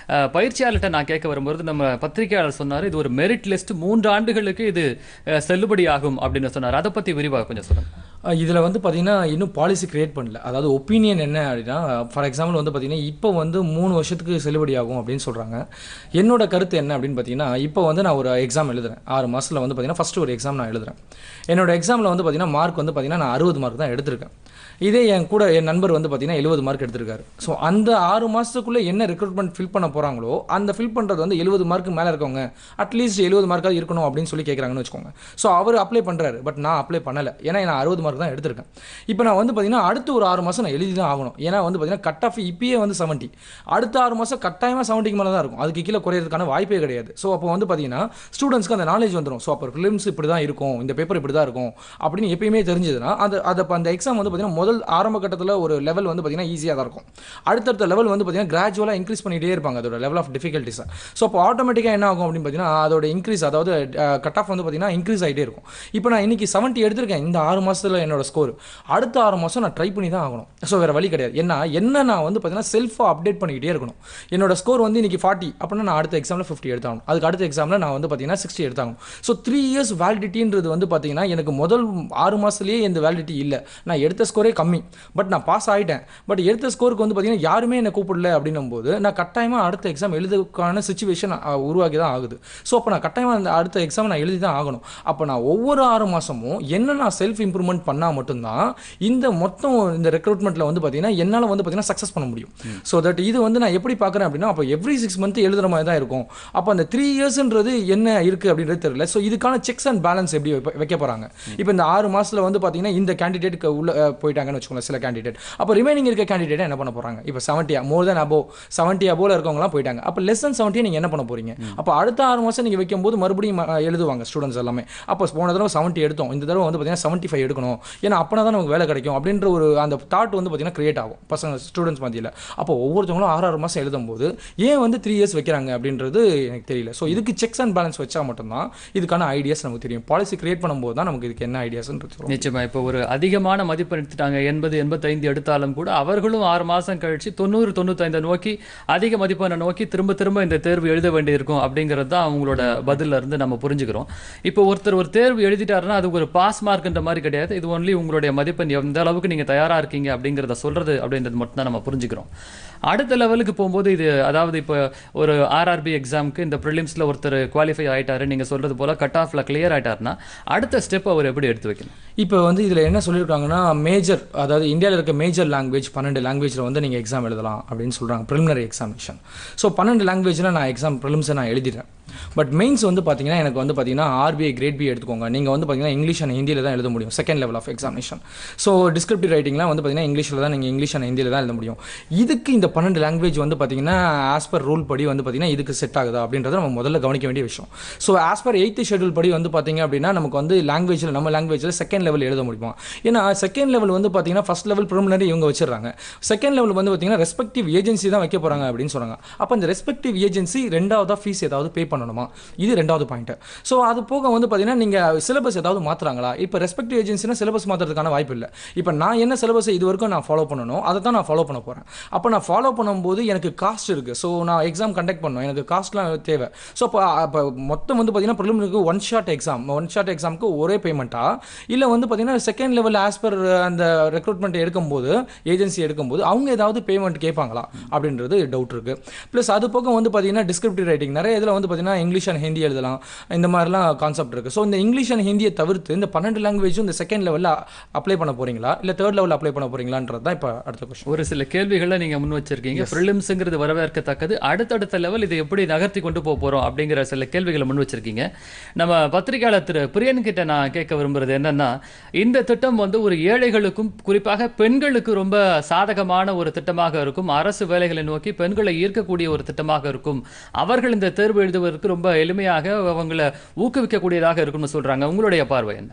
அஹ், பயிற்சியாளர்கிட்ட நான் கேட்க வரும்போது நம்ம பத்திரிகையாளர் சொன்னார் இது ஒரு மெரிட் லிஸ்ட் மூன்று ஆண்டுகளுக்கு இது அஹ், செல்லுபடியாகும் அப்படின்னு சொன்னார் அதை பத்தி விரிவாக கொஞ்சம் சொல்லுங்க இதில் வந்து பார்த்தீங்கன்னா இன்னும் பாலிசி கிரியேட் பண்ணல அதாவது ஒப்பீனியன் என்ன அப்படின்னா ஃபார் எக்ஸாம்பிள் வந்து பார்த்தீங்கன்னா இப்போ வந்து மூணு வருஷத்துக்கு செல்லுபடி ஆகும் அப்படின்னு சொல்கிறாங்க என்னோட கருத்து என்ன அப்படின்னு பார்த்தீங்கன்னா இப்போ வந்து நான் ஒரு எக்ஸாம் எழுதுறேன் ஆறு மாதத்தில் வந்து பார்த்தீங்கன்னா ஃபஸ்ட்டு ஒரு எக்ஸாம் நான் எழுதுறேன் என்னோட எக்ஸாமில் வந்து பார்த்தீங்கன்னா மார்க் வந்து பார்த்தீங்கன்னா நான் அறுபது மார்க் தான் எடுத்திருக்கேன் இதே என் கூட என் நண்பர் வந்து பார்த்தீங்கன்னா எழுபது மார்க் எடுத்திருக்காரு ஸோ அந்த ஆறு மாதத்துக்குள்ளே என்ன ரெக்ரூட்மெண்ட் ஃபில் பண்ண போகிறாங்களோ அந்த ஃபில் பண்ணுறது வந்து எழுபது மார்க்கு மேலே இருக்கவங்க அட்லீஸ்ட் எழுபது மார்க்காக இருக்கணும் அப்படின்னு சொல்லி கேட்குறாங்கன்னு வச்சுக்கோங்க ஸோ அவர் அப்ளை பண்ணுறாரு பட் நான் அப்ளை பண்ணலை ஏன்னா நான் அறுபது மார்க் தான் எடுத்திருக்கேன் இப்போ நான் வந்து பார்த்தீங்கன்னா அடுத்து ஒரு ஆறு மாதம் நான் எழுதி தான் ஆகணும் ஏன்னா வந்து பார்த்தீங்கன்னா கட் ஆஃப் இப்பயே வந்து செவன்ட்டி அடுத்த ஆறு மாதம் கட்டாயமாக செவன்ட்டிக்கு மேலே தான் இருக்கும் அதுக்கு கீழே குறையிறதுக்கான வாய்ப்பே கிடையாது ஸோ அப்போ வந்து பார்த்தீங்கன்னா ஸ்டூடெண்ட்ஸ்க்கு அந்த நாலேஜ் வந்துடும் ஸோ அப்போ ஃபிலிம்ஸ் இப்படி தான் இருக்கும் இந்த பேப்பர் இப்படி தான் இருக்கும் அப்படின்னு எப்பயுமே தெரிஞ்சதுன்னா அது அது அப்போ அந்த எக்ஸாம் வந்து பார்த்தீங்கன்னா முதல் ஆரம்ப கட்டத்தில் ஒரு லெவல் வந்து பார்த்தீங்கன்னா ஈஸியாக தான் இருக்கும் அடுத்தடுத்த லெவல் வந்து பார்த்தீங்கன்னா கிராஜுவலாக இன்க்ரீஸ் பண்ணிகிட்டே இருப்பாங்க அதோட லெவல் ஆஃப் டிஃபிகல்ட்டிஸை ஸோ அப்போ ஆட்டோமேட்டிக்காக என்ன ஆகும் அப்படின்னு பார்த்தீங்கன்னா அதோட இன்க்ரீஸ் அதாவது கட் ஆஃப் வந்து பார்த்தீங்கன்னா இன்க்ரீஸ் ஆகிட்டே இருக்கும் இப்போ நான் இன்னைக்கு செவன்ட்டி எடுத்திருக்கேன் இந்த ஆறு மாதத்தில் என்னோட ஸ்கோர் அடுத்த ஆறு மாதம் நான் ட்ரை பண்ணி தான் ஆகணும் ஸோ வேறு வழி கிடையாது என்ன என்ன நான் வந்து பார்த்தீங்கன்னா செல்ஃபாக அப்டேட் பண்ணிக்கிட்டே இருக்கணும் என்னோட ஸ்கோர் வந்து இன்னைக்கு ஃபார்ட்டி அப்படின்னா நான் அடுத்த எக்ஸாமில் ஃபிஃப்டி எடுத்தாகணும் அதுக்கு அடுத்த எக்ஸாமில் நான் வந்து பார்த்தீங்கன்னா சிக்ஸ்டி எடுத்தாகணும் ஸோ த்ரீ இயர்ஸ் வேலிடிட்டின்றது வந்து பார்த்தீங்கன்னா எனக்கு முதல் ஆறு மாதத்துலேயே இந்த வேலிடிட்டி இல்லை நான் எடுத்த ஸ்கோரே கம்மி பட் நான் பாஸ் ஆகிட்டேன் பட் எடுத்த ஸ்கோருக்கு வந்து பார்த்தீங்கன்னா யாருமே என்னை கூப்பிடல அப்படின்னும் போது நான் கட்டாயமாக அடுத்த எக்ஸாம் எழுதுக்கான சுச்சுவேஷன் உருவாக்கி தான் ஆகுது ஸோ அப்போ நான் கட்டாயமாக அந்த அடுத்த எக்ஸாம் நான் எழுதி தான் ஆகணும் அப்போ நான் ஒவ்வொரு ஆறு மாதமும் என்ன நான் செல்ஃப் இம்ப்ரூவ்மெண்ட் பண்ணால் மட்டும்தான் இந்த மொத்தம் இந்த ரெக்ரூட்மெண்ட்டில் வந்து பார்த்தீங்கன்னா என்னால் வந்து பார்த்தீங்கன்னா சக்ஸஸ் பண்ண முடியும் ஸோ தட் இது வந்து நான் எப்படி பார்க்குறேன் அப்படின்னா அப்போ எவ்ரி சிக்ஸ் மந்த் எழுதுற மாதிரி தான் இருக்கும் அப்போ அந்த த்ரீ இயர்ஸ்ன்றது என்ன இருக்குது அப்படின்றது தெரியல ஸோ இதுக்கான செக்ஸ் அண்ட் பேலன்ஸ் எப்படி வைப்ப- வைக்க போகிறாங்க இப்போ இந்த ஆறு மாதத்தில் வந்து பார்த்தீங்கன்னா இந்த கேண்டிடேட்டுக்கு உள்ள அஹ், போயிட்டாங்கன்னு வச்சுக்கோங்களேன் சில கேண்டிடேட் அப்போ ரிமைனிங் இருக்க கேண்டிடேட் என்ன பண்ண போகிறாங்க இப்போ செவன்ட்டியா மோர் தென் அபோ செவன்ட்டி அபோவில் இருக்கவங்களாம் போயிட்டாங்க அப்போ லெஸ் தன் செவன்ட்டி நீங்கள் என்ன பண்ண போகிறீங்க அப்போ அடுத்த ஆறு மாதம் நீங்கள் வைக்கும்போது மறுபடியும் அஹ், எழுதுவாங்க ஸ்டூடெண்ட்ஸ் எல்லாமே அப்போ போன தடவை செவன்ட்டி எடுத்தோம் இந்த தடவை வந்து பார்த்தீங்கன்னா செவன்ட்டி ஃபைவ் எடுக்கணும் ஏன்னா அப்போ தான் நமக்கு வேலை கிடைக்கும் அப்படின்ற ஒரு அந்த தாட் வந்து பார்த்தீங்கன்னா கிரியேட் ஆகும் பசங்க ஸ்டூடெண்ட்ஸ் மத்தியில் அப்போ ஒவ்வொருத்தவங்களும் ஆறு ஆறு மாதம் எழுதும்போது ஏன் வந்து த்ரீ இயர்ஸ் வைக்கிறாங்க அப்படின்றது எனக்கு தெரியல ஸோ இதுக்கு செக்ஸ் அண்ட் பேலன்ஸ் வச்சா மட்டும்தான் இதுக்கான ஐடியாஸ் நமக்கு தெரியும் பாலிசி கிரியேட் பண்ணும்போது தான் நமக்கு இதுக்கு என்ன ஐடியாஸ்ன்றது தெரியும். நிச்சயமா இப்போ ஒரு அதிகமான மதிப்பெண் எடுத்துட்டாங்க எண்பது எண்பத்தைந்து எடுத்தாலும் கூட அவர்களும் ஆறு மாசம் கழிச்சு தொண்ணூறு தொண்ணூத்தைந்து நோக்கி அதிக மதிப்பெண்ணை நோக்கி திரும்ப திரும்ப இந்த தேர்வு எழுத வேண்டியிருக்கும் அப்படிங்கிறது தான் அவங்களோட பதில்ல இருந்து நம்ம புரிஞ்சுக்கிறோம் இப்போ ஒருத்தர் ஒரு தேர்வு எழுதிட்டாருன்னா அது ஒரு பாஸ் மார்க்ன்ற மாதிரி கிடையாது இது ஒன்லி உங்களுடைய மதிப்பெண் எந்த அளவுக்கு நீங்க தயாரா இருக்கீங்க அப்படிங்கிறத சொல்றது அப்படின்றது மட்டும் தான் நம்ம புரிஞ்சுக்கிறோம் அடுத்த லெவலுக்கு போகும்போது இது அதாவது இப்போ ஒரு ஆர்ஆர்பி எக்ஸாமுக்கு இந்த ப்ரிலிம்ஸில் ஒருத்தர் குவாலிஃபை ஆயிட்டாரு நீங்க சொல்றது போல கட் ஆஃப்ல கிளியர் ஆயிட்டாருன்னா அடுத்த ஸ்டெப் அவர் எப்படி எடுத்து வைக்கணும் இப்போ வந்து இதில் என்ன சொல்லியிருக்காங்கன்னா மேஜர் அதாவது இந்தியாவில் இருக்க மேஜர் லாங்குவேஜ் பன்னெண்டு லாங்குவேஜில் வந்து நீங்கள் எக்ஸாம் எழுதலாம் அப்படின்னு சொல்கிறாங்க ப்ரிலிமினரி எக்ஸாமினேஷன் ஸோ பன்னெண்டு லாங்குவேஜில் நான் எக்ஸாம் ப்ரிலிம்ஸை நான் எழுதிடுறேன் பட் மெயின்ஸ் வந்து பார்த்தீங்கன்னா எனக்கு வந்து பார்த்தீங்கன்னா ஆர்பிஐ கிரேட் பி எடுத்துக்கோங்க நீங்கள் வந்து பார்த்தீங்கன்னா இங்கிலீஷ் அண்ட் ஹிந்தியில் தான் எழுத முடியும் second level of examination so descriptive ரைட்டிங்லாம் வந்து பார்த்தீங்கன்னா இங்கிலீஷில் தான் நீங்கள் இங்கிலீஷ் அண்ட் ஹிந்தியில் தான் எழுத முடியும் இதுக்கு இந்த பன்னெண்டு லாங்குவேஜ் வந்து பார்த்தீங்கன்னா ஆஸ் பர் ரூல் படி வந்து பார்த்தீங்கன்னா இதுக்கு செட் ஆகுதா அப்படின்றத நம்ம முதல்ல கவனிக்க வேண்டிய விஷயம் so as per eighth schedule படி வந்து பார்த்தீங்க அப்படின்னா நமக்கு வந்து லாங்குவேஜில் நம்ம லாங்குவேஜில் செகண்ட் லெவல் எழுத முடியுமா ஏன்னா செகண்ட் லெவல் வந்து பார்த்தீங்கன்னா ஃபஸ்ட் லெவல் ப்ரிலிமினரி இவங்க வச்சிடுறாங்க செகண்ட் லெவல் வந்து பார்த்தீங்கன்னா ரெஸ்பெக்டிவ் ஏஜென்சி தான் வைக்க போகிறாங்க அப்படின்னு சொல்கிறாங்க அப்போ அந்த ரெஸ்பெக்டிவ் ஏஜென்சி ரெண்டாவதா ஃபீஸ் ஏதாவது பே பண்ணணுமா இது ரெண்டாவது பாயிண்ட் ஸோ அது போக வந்து பார்த்தீங்கன்னா நீங்கள் சிலபஸ் ஏதாவது மாற்றுறாங்களா இப்போ ரெஸ்பெக்டிவ் ஏஜென்சினா சிலபஸ் மாற்றுறதுக்கான வாய்ப்பு இல்லை இப்போ நான் என்ன சிலபஸ் இது வரைக்கும் நான் ஃபாலோ பண்ணணும் அதை தான் நான் ஃபாலோ பண்ண போகிறேன் அப்போ நான் ஃபாலோ பண்ணும்போது எனக்கு காஸ்ட் இருக்குது ஸோ நான் எக்ஸாம் கண்டக்ட் பண்ணணும் எனக்கு காஸ்ட்லாம் தேவை ஸோ அப்போ அப்போ மொத்தம் வந்து பார்த்தீங்கன்னா ப்ரிலிமினரிக்கு one shot exam one shot எக்ஸாமுக்கு ஒரே பேமெண்ட்டா இல்லை வந்து பார்த்தீங்கன்னா செகண்ட் லெவல் ஆஸ் பர் அந்த ரெக்ரூட்மெண்ட் எடுக்கும்போது ஏஜென்சி எடுக்கும்போது அவங்க ஏதாவது பேமெண்ட் கேட்பாங்களா அப்படின்றது டவுட் இருக்குது ப்ளஸ் அது போக வந்து பார்த்தீங்கன்னா டிஸ்கிரிப்டிவ் ரைட்டிங் நிறைய இதில் வந்து பார்த்தீங்கன்னா இங்கிலீஷ் அண்ட் ஹிந்தி எழுதலாம் இந்த மாதிரிலாம் கான்செப்ட் இருக்குது ஸோ இந்த இங்கிலீஷ் அண்ட் ஹிந்தியை தவிர்த்து இந்த பன்னெண்டு லாங்குவேஜும் இந்த செகண்ட் லெவலில் அப்ளை பண்ண போகிறீங்களா இல்லை தேர்ட் லெவலில் அப்ளை பண்ண போகிறீங்களான்றது தான் இப்போ அடுத்த கொஸ்டின் ஒரு சில கேள்விகளை நீங்க முன் வச்சிருக்கீங்க ப்ரிலிம்ஸுங்கிறது வரவேற்கத்தக்கது அடுத்தடுத்த லெவல் இதை எப்படி நகர்த்தி கொண்டு போக போறோம் அப்படிங்கிற சில கேள்விகளை முன் வச்சிருக்கீங்க நம்ம பத்திரிகையாளர் திரு பிரியன் கிட்ட நான் கேட்க விரும்புறது என்னன்னா இந்த திட்டம் வந்து ஒரு ஏழைகளுக்கும் குறிப்பாக பெண்களுக்கு ரொம்ப சாதகமான ஒரு திட்டமாக இருக்கும் அரசு வேலைகளை நோக்கி பெண்களை ஈர்க்கக்கூடிய ஒரு திட்டமாக இருக்கும் அவர்கள் இந்த தேர்வு எழுதுவதற்கு ரொம்ப எளிமையாக அவங்கள ஊக்குவிக்கக்கூடியதாக இருக்கும்னு சொல்றாங்க உங்களுடைய பார்வை என்ன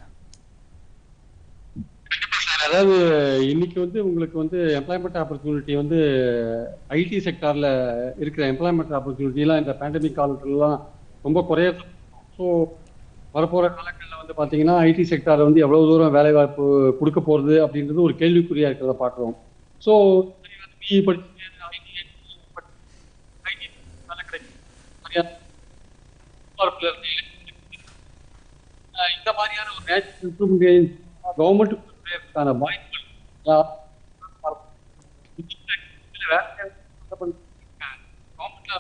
அதாவது இன்னைக்கு வந்து உங்களுக்கு வந்து எம்ப்ளாய்மெண்ட் ஆப்பர்ச்சுனிட்டி வந்து ஐடி செக்டார்ல இருக்கிற எம்ப்ளாய்மெண்ட் ஆப்பர்ச்சுனிட்டிலாம் இந்த பேண்டமிக் காலத்துலலாம் ரொம்ப குறைய ஸோ வரப்போற காலங்களில் வந்து பார்த்தீங்கன்னா ஐடி செக்டார் வந்து எவ்வளவு தூரம் வேலை வாய்ப்பு கொடுக்க போறது அப்படின்றது ஒரு கேள்விக்குறியா இருக்கிறத பார்க்குறோம் ஸோ பிஇ படிச்சு மாதிரியான எதிர்பார்ப்புல இருந்து அஹ் இந்த மாதிரியான ஒரு நேச்சுரல் இம்ப்ரூவ்மெண்ட் கவர்மெண்ட் கொடுக்கறதுக்கான வாய்ப்புகள் இருக்கா? இதுல வேற என்ன பண்றாங்க? கவர்மெண்ட்ல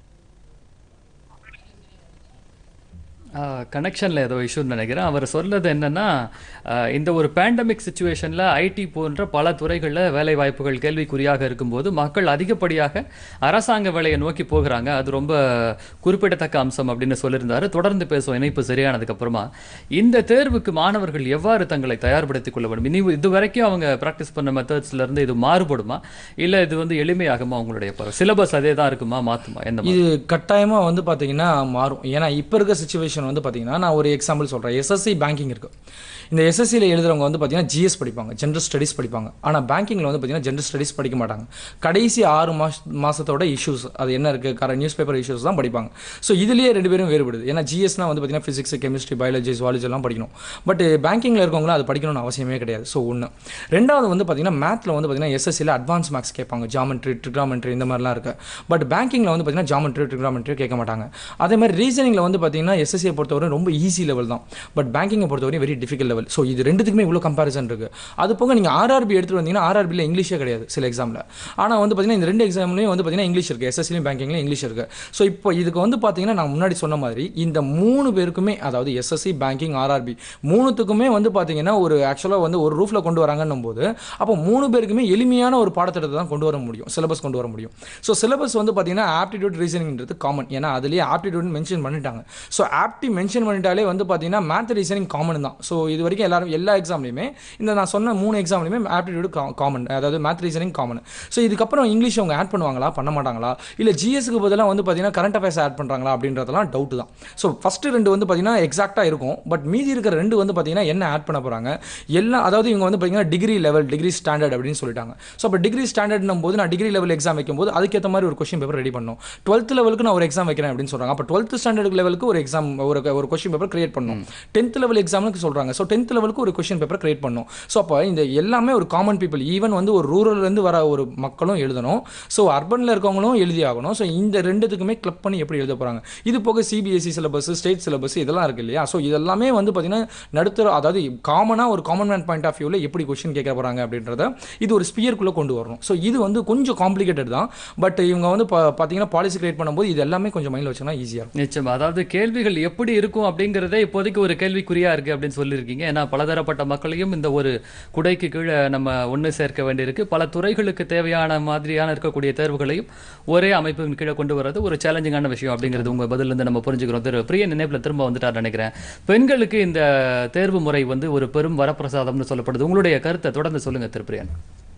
கனெக்ஷனில் ஏதோ இஷ்யூன்னு நினைக்கிறேன் அவர் சொல்றது என்னன்னா ஆஹ் இந்த ஒரு பேண்டமிக் சுச்சுவேஷனில் ஐடி போன்ற பல துறைகளில் வேலை வாய்ப்புகள் கேள்விக்குறியாக இருக்கும்போது மக்கள் அதிகப்படியாக அரசாங்க வேலையை நோக்கி போகிறாங்க அது ரொம்ப குறிப்பிடத்தக்க அம்சம் அப்படின்னு சொல்லியிருந்தாரு தொடர்ந்து பேசுவோம் இணைப்பு சரியானதுக்கு அப்புறமா இந்த தேர்வுக்கு மாணவர்கள் எவ்வாறு தங்களை தயார்படுத்திக் கொள்ள வேண்டும் இனி இது வரைக்கும் அவங்க ப்ராக்டிஸ் பண்ண மெத்தட்ஸ்ல இருந்து இது மாறுபடுமா இல்லை இது வந்து எளிமையாகுமா உங்களுடைய சிலபஸ் அதே தான் இருக்குமா மாற்றுமா என்ன மாதிரி? இது கட்டாயமாக வந்து பார்த்தீங்கன்னா மாறும் ஏன்னா இப்போ இருக்க சுச்சுவேஷன் வந்து பார்த்தீங்கன்னா நான் ஒரு எக்ஸாம்பிள் சொல்கிறேன் எஸ்எஸ்சி பேங்கிங் இருக்கு இந்த எஸ்எஸ்சியில் எழுதுறவங்க வந்து பார்த்தீங்கன்னா ஜிஎஸ் படிப்பாங்க ஜென்ரல் ஸ்டடீஸ் படிப்பாங்க ஆனால் பேங்கிங்கில் வந்து பார்த்தீங்கன்னா ஜென்ரல் ஸ்டடீஸ் படிக்க மாட்டாங்க கடைசி ஆறு மாச மாதத்தோட இஷ்யூஸ் அது என்ன இருக்குது கர நியூஸ் பேப்பர் இஷ்யூஸ் தான் படிப்பாங்க ஸோ இதுலேயே ரெண்டு பேரும் வேறுபடுது ஏன்னா ஜிஎஸ்னா வந்து பார்த்தீங்கன்னா ஃபிசிக்ஸ் கெமிஸ்ட்ரி பயாலஜி ஜுவாலஜி எல்லாம் படிக்கணும் பட் பேங்கிங்கில் இருக்கவங்களும் அது படிக்கணும்னு அவசியமே கிடையாது ஸோ ஒன்று ரெண்டாவது வந்து பார்த்தீங்கன்னா மேத்தில் வந்து பார்த்தீங்கன்னா எஸ்எஸ்சியில் அட்வான்ஸ் மேக்ஸ் கேட்பாங்க ஜாமெட்ரி ட்ரிக்ராமெட்ரி இந்த மாதிரிலாம் இருக்குது பட் பேங்கிங்கில் வந்து பார்த்தீங்கன்னா ஜாமெட்ரி ட்ரிக்ராமெட்ரி கேட்க மாட்டாங்க அதே மாதிரி ரீசனிங்கில் வந்து பார்த்தீங்கன்னா எஸ்எஸ்சியை பொறுத்தவரை ரொம்ப ஈஸி லெவல் தான் பட் பேங்கிங்கை பொறுத்தவரை வெரி டிஃபிகல்ட் லெவல் ஸோ இது ரெண்டுத்துக்குமே இவ்வளோ கம்பேரிசன் இருக்குது அது போக நீங்கள் ஆர்ஆர்பி எடுத்துகிட்டு வந்தீங்கன்னா ஆர்ஆர்பியில் இங்கிலீஷே கிடையாது சில எக்ஸாமில் ஆனால் வந்து பார்த்தீங்கன்னா இந்த ரெண்டு எக்ஸாம்லையும் வந்து பார்த்தீங்கன்னா இங்கிலீஷ் இருக்குது எஸ்எஸ்சிலையும் பேங்கிங்லையும் இங்கிலீஷ் இருக்குது ஸோ இப்போ இதுக்கு வந்து பார்த்தீங்கன்னா நான் முன்னாடி சொன்ன மாதிரி இந்த மூணு பேருக்குமே அதாவது எஸ்எஸ்சி பேங்கிங் ஆர்ஆர்பி மூணுத்துக்குமே வந்து பார்த்தீங்கன்னா ஒரு ஆக்சுவலாக வந்து ஒரு ரூஃபில் கொண்டு வராங்கன்னும் போது அப்போ மூணு பேருக்குமே எளிமையான ஒரு பாடத்திட்டத்தை தான் கொண்டு வர முடியும் சிலபஸ் கொண்டு வர முடியும் ஸோ சிலபஸ் வந்து பார்த்தீங்கன்னா ஆப்டிடியூட் ரீசனிங்ன்றது காமன் ஏன்னா அதுலேயே ஆப்டிடியூட் மென்ஷன் பண்ணிட்டாங்க ஸோ ஆப்டி மென்ஷன் பண்ணிட்டாலே வந்து பார்த்தீங்கன்னா மேத் ரீசனிங் காமன் தான் ஸோ இது வரைக்கும் எல்லாரும் எல்லா எக்ஸாம்லையுமே இந்த நான் சொன்ன மூணு எக்ஸாம்லையுமே ஆப்டிடியூட் காமன் அதாவது மேத் ரீசனிங் காமன் ஸோ இதுக்கப்புறம் இங்கிலீஷ் அவங்க ஆட் பண்ணுவாங்களா பண்ண மாட்டாங்களா இல்லை ஜிஎஸ்க்கு பதிலாக வந்து பார்த்தீங்கன்னா கரண்ட் அஃபேர்ஸ் ஆட் பண்ணுறாங்களா அப்படின்றதெல்லாம் டவுட் தான் ஸோ ஃபஸ்ட்டு ரெண்டு வந்து பார்த்தீங்கன்னா எக்ஸாக்டாக இருக்கும் பட் மீதி இருக்கிற ரெண்டு வந்து பார்த்தீங்கன்னா என்ன ஆட் பண்ண போகிறாங்க எல்லாம் அதாவது இவங்க வந்து பார்த்தீங்கன்னா டிகிரி லெவல் டிகிரி ஸ்டாண்டர்ட் அப்படின்னு சொல்லிட்டாங்க ஸோ அப்போ டிகிரி ஸ்டாண்டர்ட்னும் போது நான் டிகிரி லெவல் எக்ஸாம் வைக்கும்போது அதுக்கேற்ற மாதிரி ஒரு கொஸ்டின் பேப்பர் ரெடி பண்ணணும் டுவெல்த் லெவலுக்கு நான் ஒரு எக்ஸாம் வைக்கிறேன் அப்படின்னு சொல்கிறாங்க அப்போ டுவெல்த் ஸ்டாண்டர்ட் லெவலுக்கு ஒரு எக்ஸாம் ஒரு ஒரு கொஸ்டின் பேப்பர் கிரியேட் பண்ணணும் டென்த் லெவல் எக்ஸாமுக்கு சொல்கிறாங்க ஸோ டென்த் லெவலுக்கு ஒரு கொஸ்டின் பேப்பர் கிரியேட் பண்ணணும் ஸோ அப்போ இந்த எல்லாமே ஒரு காமன் பீப்புள் ஈவன் வந்து ஒரு ரூரல்லேருந்து வர ஒரு மக்களும் எழுதணும் ஸோ அர்பனில் இருக்கவங்களும் எழுதி ஆகணும் ஸோ இந்த ரெண்டுத்துக்குமே கிளப் பண்ணி எப்படி எழுத போகிறாங்க இது போக சிபிஎஸ்சி சிலபஸ் ஸ்டேட் சிலபஸ் இதெல்லாம் இருக்கு இல்லையா ஸோ இதெல்லாமே வந்து பார்த்தீங்கன்னா நடுத்தர அதாவது காமனாக ஒரு காமன் மேன் பாயிண்ட் ஆஃப் வியூவில் எப்படி கொஸ்டின் கேட்க போகிறாங்க அப்படின்றத இது ஒரு ஸ்பியருக்குள்ளே கொண்டு வரணும் ஸோ இது வந்து கொஞ்சம் காம்ப்ளிகேட்டட் தான் பட் இவங்க வந்து பா- பார்த்தீங்கன்னா பாலிசி கிரியேட் பண்ணும்போது இது எல்லாமே கொஞ்சம் மைண்டில் வச்சுன்னா ஈஸியாக இருக்கும் நிச்சயமா அதாவது கேள்விகள் எப்படி இருக்கும் அப்படிங்கிறதே இப்போதைக்கு ஒரு கேள்விக்குறியா இருக்கு அப்படின்னு சொல்லியிருக்கீங்க ஏன்னா பலதரப்பட்ட மக்களையும் இந்த ஒரு குடைக்கு கீழே நம்ம ஒன்று சேர்க்க வேண்டியிருக்கு பல துறைகளுக்கு தேவையான மாதிரியான இருக்கக்கூடிய தேர்வுகளையும் ஒரே அமைப்பின் கீழே கொண்டு வர்றது ஒரு சேலஞ்சிங்கான விஷயம் அப்படிங்கிறது உங்க பதிலிருந்து நம்ம புரிஞ்சுக்கிறோம் திரு பிரிய நினைப்பில் திரும்ப வந்துட்டார் நினைக்கிறேன் பெண்களுக்கு இந்த தேர்வு முறை வந்து ஒரு பெரும் வரப்பிரசாதம்னு சொல்லப்படுது உங்களுடைய கருத்தை தொடர்ந்து சொல்லுங்க திரு பிரியன்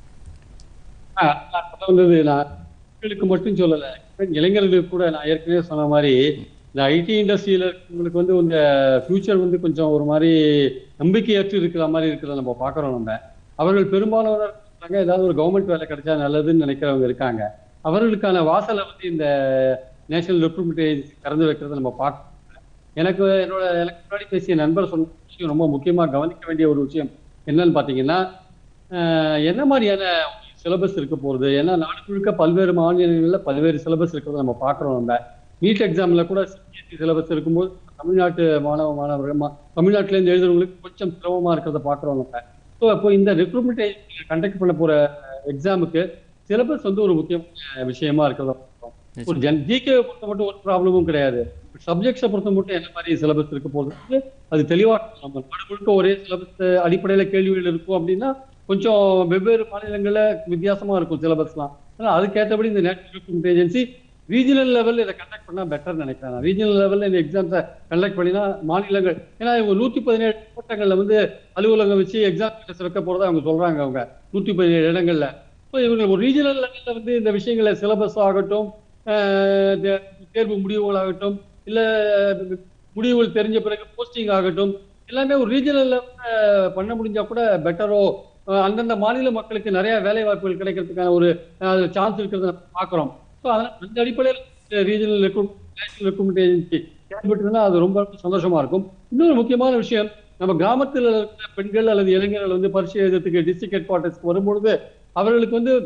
ஆஹ் நான் சொல்ல வந்தது நான் மக்களுக்கு மட்டும் சொல்லல even இளைஞர்களுக்கு கூட நான் ஏற்கனவே சொன்ன மாதிரி இந்த ஐடி இண்டஸ்ட்ரியில இருக்கவங்களுக்கு வந்து இந்த ஃபியூச்சர் வந்து கொஞ்சம் ஒரு மாதிரி நம்பிக்கையற்று இருக்கிற மாதிரி இருக்கிறத நம்ம பார்க்குறோம் நம்ம அவர்கள் பெரும்பாலானவர் இருக்காங்க, ஏதாவது ஒரு கவர்மெண்ட் வேலை கிடைச்சா நல்லதுன்னு நினைக்கிறவங்க இருக்காங்க அவர்களுக்கான வாசலை வந்து இந்த நேஷனல் ரெக்ரூட்மெண்ட் ஏஜென்சி திறந்து வைக்கிறத நம்ம பார்க்கணும் எனக்கு என்னோட எனக்கு முன்னாடி பேசிய நண்பர் சொன்ன விஷயம் ரொம்ப முக்கியமா கவனிக்க வேண்டிய ஒரு விஷயம் என்னன்னு பார்த்தீங்கன்னா ஆஹ் என்ன மாதிரியான சிலபஸ் இருக்க போகுது ஏன்னா நாடு முழுக்க பல்வேறு மாநிலங்களில் பல்வேறு சிலபஸ் இருக்கிறத நம்ம பார்க்குறோம் நம்ம நீட் எக்ஸாமில் கூட சிபிஎஸ்சி சிலபஸ் இருக்கும்போது தமிழ்நாட்டு மாணவ மாணவர்கள் மா- தமிழ்நாட்டிலேருந்து எழுதுறவங்களுக்கு கொஞ்சம் சிரமமாக இருக்கிறத பார்க்குறோம் நம்ம ஸோ அப்போ இந்த ரெக்ரூட்மெண்ட் கண்டக்ட் பண்ண போகிற எக்ஸாமுக்கு சிலபஸ் வந்து ஒரு முக்கியமான விஷயமா இருக்கிறத பார்க்குறோம் ஒரு ஜன் ஜிகே பொறுத்த மட்டும் ஒரு ப்ராப்ளமும் கிடையாது சப்ஜெக்ட்ஸை பொறுத்த மட்டும் என்ன மாதிரி சிலபஸ் இருக்க போகுது அது தெளிவா நம்ம நாடு முழுக்க ஒரே சிலபஸ் அடிப்படையில கேள்விகள் இருக்கும் அப்படின்னா கொஞ்சம் வெவ்வேறு மாநிலங்கள்ல வித்தியாசமா இருக்கும் சிலபஸ்லாம் ஆனா அதுக்கேற்றபடி இந்த நேஷனல் ரெக்ரூட்மெண்ட் ஏஜென்சி ரீஜனல் லெவல்ல இதை கண்டக்ட் பண்ணா பெட்டர் நினைக்கிறேன் ரீஜனல் லெவல்ல இந்த எக்ஸாம்ஸை கண்டக்ட் பண்ணினா மாநிலங்கள் ஏன்னா இவங்க நூத்தி பதினேழு மாவட்டங்கள்ல வந்து அலுவலகம் வச்சு எக்ஸாம் வைக்க போறதா அவங்க சொல்றாங்க அவங்க நூத்தி பதினேழு இடங்கள்ல ஸோ இவங்க ஒரு ரீஜனல் லெவல்ல வந்து இந்த விஷயங்களை சிலபஸ் ஆகட்டும் ஆஹ் தே- தேர்வு முடிவுகளாகட்டும் இல்ல முடிவுகள் தெரிஞ்ச பிறகு போஸ்டிங் ஆகட்டும் எல்லாமே ஒரு ரீஜனல் பண்ண முடிஞ்சா கூட பெட்டரோ அந்தந்த மாநில மக்களுக்கு நிறைய வேலை வாய்ப்புகள் கிடைக்கிறதுக்கான ஒரு சான்ஸ் இருக்கிறத நம்ம பார்க்குறோம் ஸோ அதனால அந்த அடிப்படையில் regional recruit national recruitment agency செயல்பட்டுனா அது ரொம்ப சந்தோஷமா இருக்கும் இன்னொரு முக்கியமான விஷயம் நம்ம கிராமத்தில் இருக்கிற பெண்கள் அல்லது இளைஞர்கள் வந்து பரிசு எழுதுறதுக்கு டிஸ்ட்ரிக்ட் ஹெட் குவார்ட்டர்ஸ்க்கு வரும்பொழுது அவர்களுக்கு வந்து